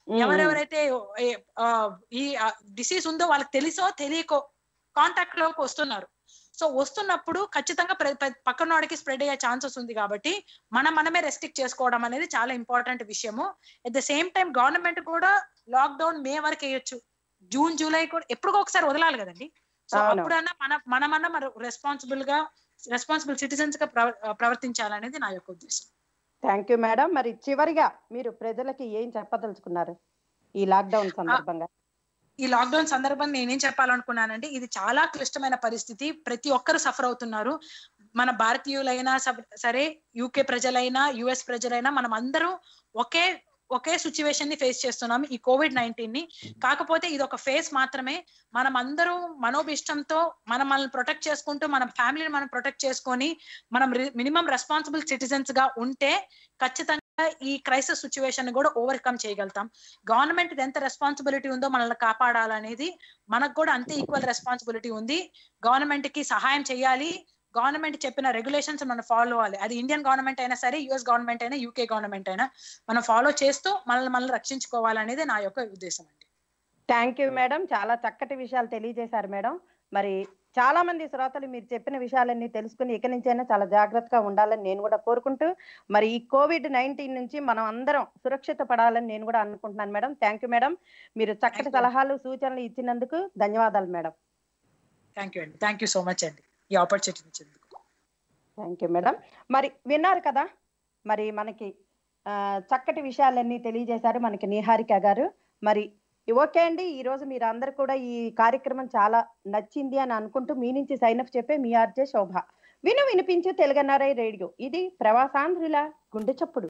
ఉమ్, ఎవరెవరైతే ఏ- ఆ, ఈ డిసీజ్ ఉందో వాళ్ళకి తెలుసో తెలియకో కాంటాక్ట్ లోకి వస్తున్నారు సో వస్తున్నప్పుడు ఖచ్చితంగా ప్ర- ప్ర- పక్కన వాడికి స్ప్రెడ్ అయ్యే ఛాన్సెస్ ఉంది కాబట్టి మనం మనమే రెస్ట్రిక్ట్ చేసుకోవడం అనేది చాలా ఇంపార్టెంట్ విషయము at the same time government కూడా లాక్డౌన్ మే వరకు వేయొచ్చు జూన్ జూలై కూడా ఎప్పుడో ఒకసారి వదలాలి కదండి సో అవును. అప్పుడన్నా మన మనమన్నా మన రెస్పాన్సిబుల్ గా రెస్పాన్సిబుల్ సిటిజన్స్ గా ప్రవ- ప్రవర్తించాలనేది నా యొక్క ఉద్దేశం థ్యాంక్ యూ మేడం మరి చివరిగా మీరు ప్రజలకి ఏం చెప్పదలుచుకున్నారు ఈ లాక్డౌన్ సందర్భంగా ఈ లాక్డౌన్ సందర్భంగా నేనేం చెప్పాలనుకున్నానంటే ఇది చాలా క్లిష్టమైన పరిస్థితి ప్రతి ఒక్కరు సఫర్ అవుతున్నారు మన భారతీయులైనా సబ్- సరే యూకే ప్రజలైనా యుఎస్ ప్రజలైనా మనం అందరూ ఒకే ఒకే సిచ్యువేషన్ ని ఫేస్ చేస్తున్నాం ఈ కోవిడ్ నైన్టీన్ ని కాకపోతే ఇది ఒక ఫేస్ మాత్రమే మనం అందరూ మనోభిష్టంతో మనం మనల్ని ప్రొటెక్ట్ చేసుకుంటూ మన ఫ్యామిలీని మనం ప్రొటెక్ట్ చేసుకొని మనం మినిమం రెస్పాన్సిబుల్ సిటిజన్స్ గా ఉంటే ఖచ్చితంగా ఈ క్రైసిస్ సిచ్యువేషన్ కూడా ఓవర్కమ్ చేయగలుగుతాం గవర్నమెంట్ ఎంత రెస్పాన్సిబిలిటీ ఉందో మనల్ని కాపాడాలనేది మనకు కూడా అంతే ఈక్వల్ రెస్పాన్సిబిలిటీ ఉంది గవర్నమెంట్ కి సహాయం చేయాలి గవర్నమెంట్ చెప్పిన రెగ్యులేషన్స్ మనం ఫాలో అవ్వాలి అది ఇండియన్ గవర్నమెంట్ అయినా సరే యుఎస్ గవర్నమెంట్ అయినా యూకే గవర్నమెంట్ అయినా మనం ఫాలో చేస్తూ మనల్ని మనల్ని రక్షించుకోవాలనేది నా యొక్క ఉద్దేశం అండి థ్యాంక్ యూ మేడం చాలా చక్కటి విషయాలు తెలియజేశారు మేడం మరి చాలా మంది శ్రోతలు మీరు చెప్పిన విషయాలన్నీ తెలుసుకుని ఇక నుంచైనా చాలా జాగ్రత్తగా ఉండాలని నేను కూడా కోరుకుంటూ మరి ఈ కోవిడ్ నైన్టీన్ నుంచి మనం అందరం సురక్షిత పడాలని నేను కూడా అనుకుంటున్నాను మేడం థ్యాంక్ యూ మేడం మీరు చక్కటి Thank you. సలహాలు సూచనలు ఇచ్చినందుకు ధన్యవాదాలు మేడం థ్యాంక్ యూ అండి థ్యాంక్ యూ సో మచ్ అండి ఈ ఆపర్చునిటీ ఇచ్చేందుకు థ్యాంక్ యూ మేడం మరి విన్నారు కదా మరి మనకి ఆ, చక్కటి విషయాలన్నీ తెలియజేశారు మనకి నిహారిక గారు మరి ఓకే అండి ఈ రోజు మీరు అందరు కూడా ఈ కార్యక్రమం చాలా నచ్చింది అని అనుకుంటూ మీ నుంచి సైన్ అప్ చెప్పే మీ ఆర్జే శోభ విను వినిపించు తెలుగన్నారై రేడియో ఇది ప్రవాసాంధ్రుల గుండె చప్పుడు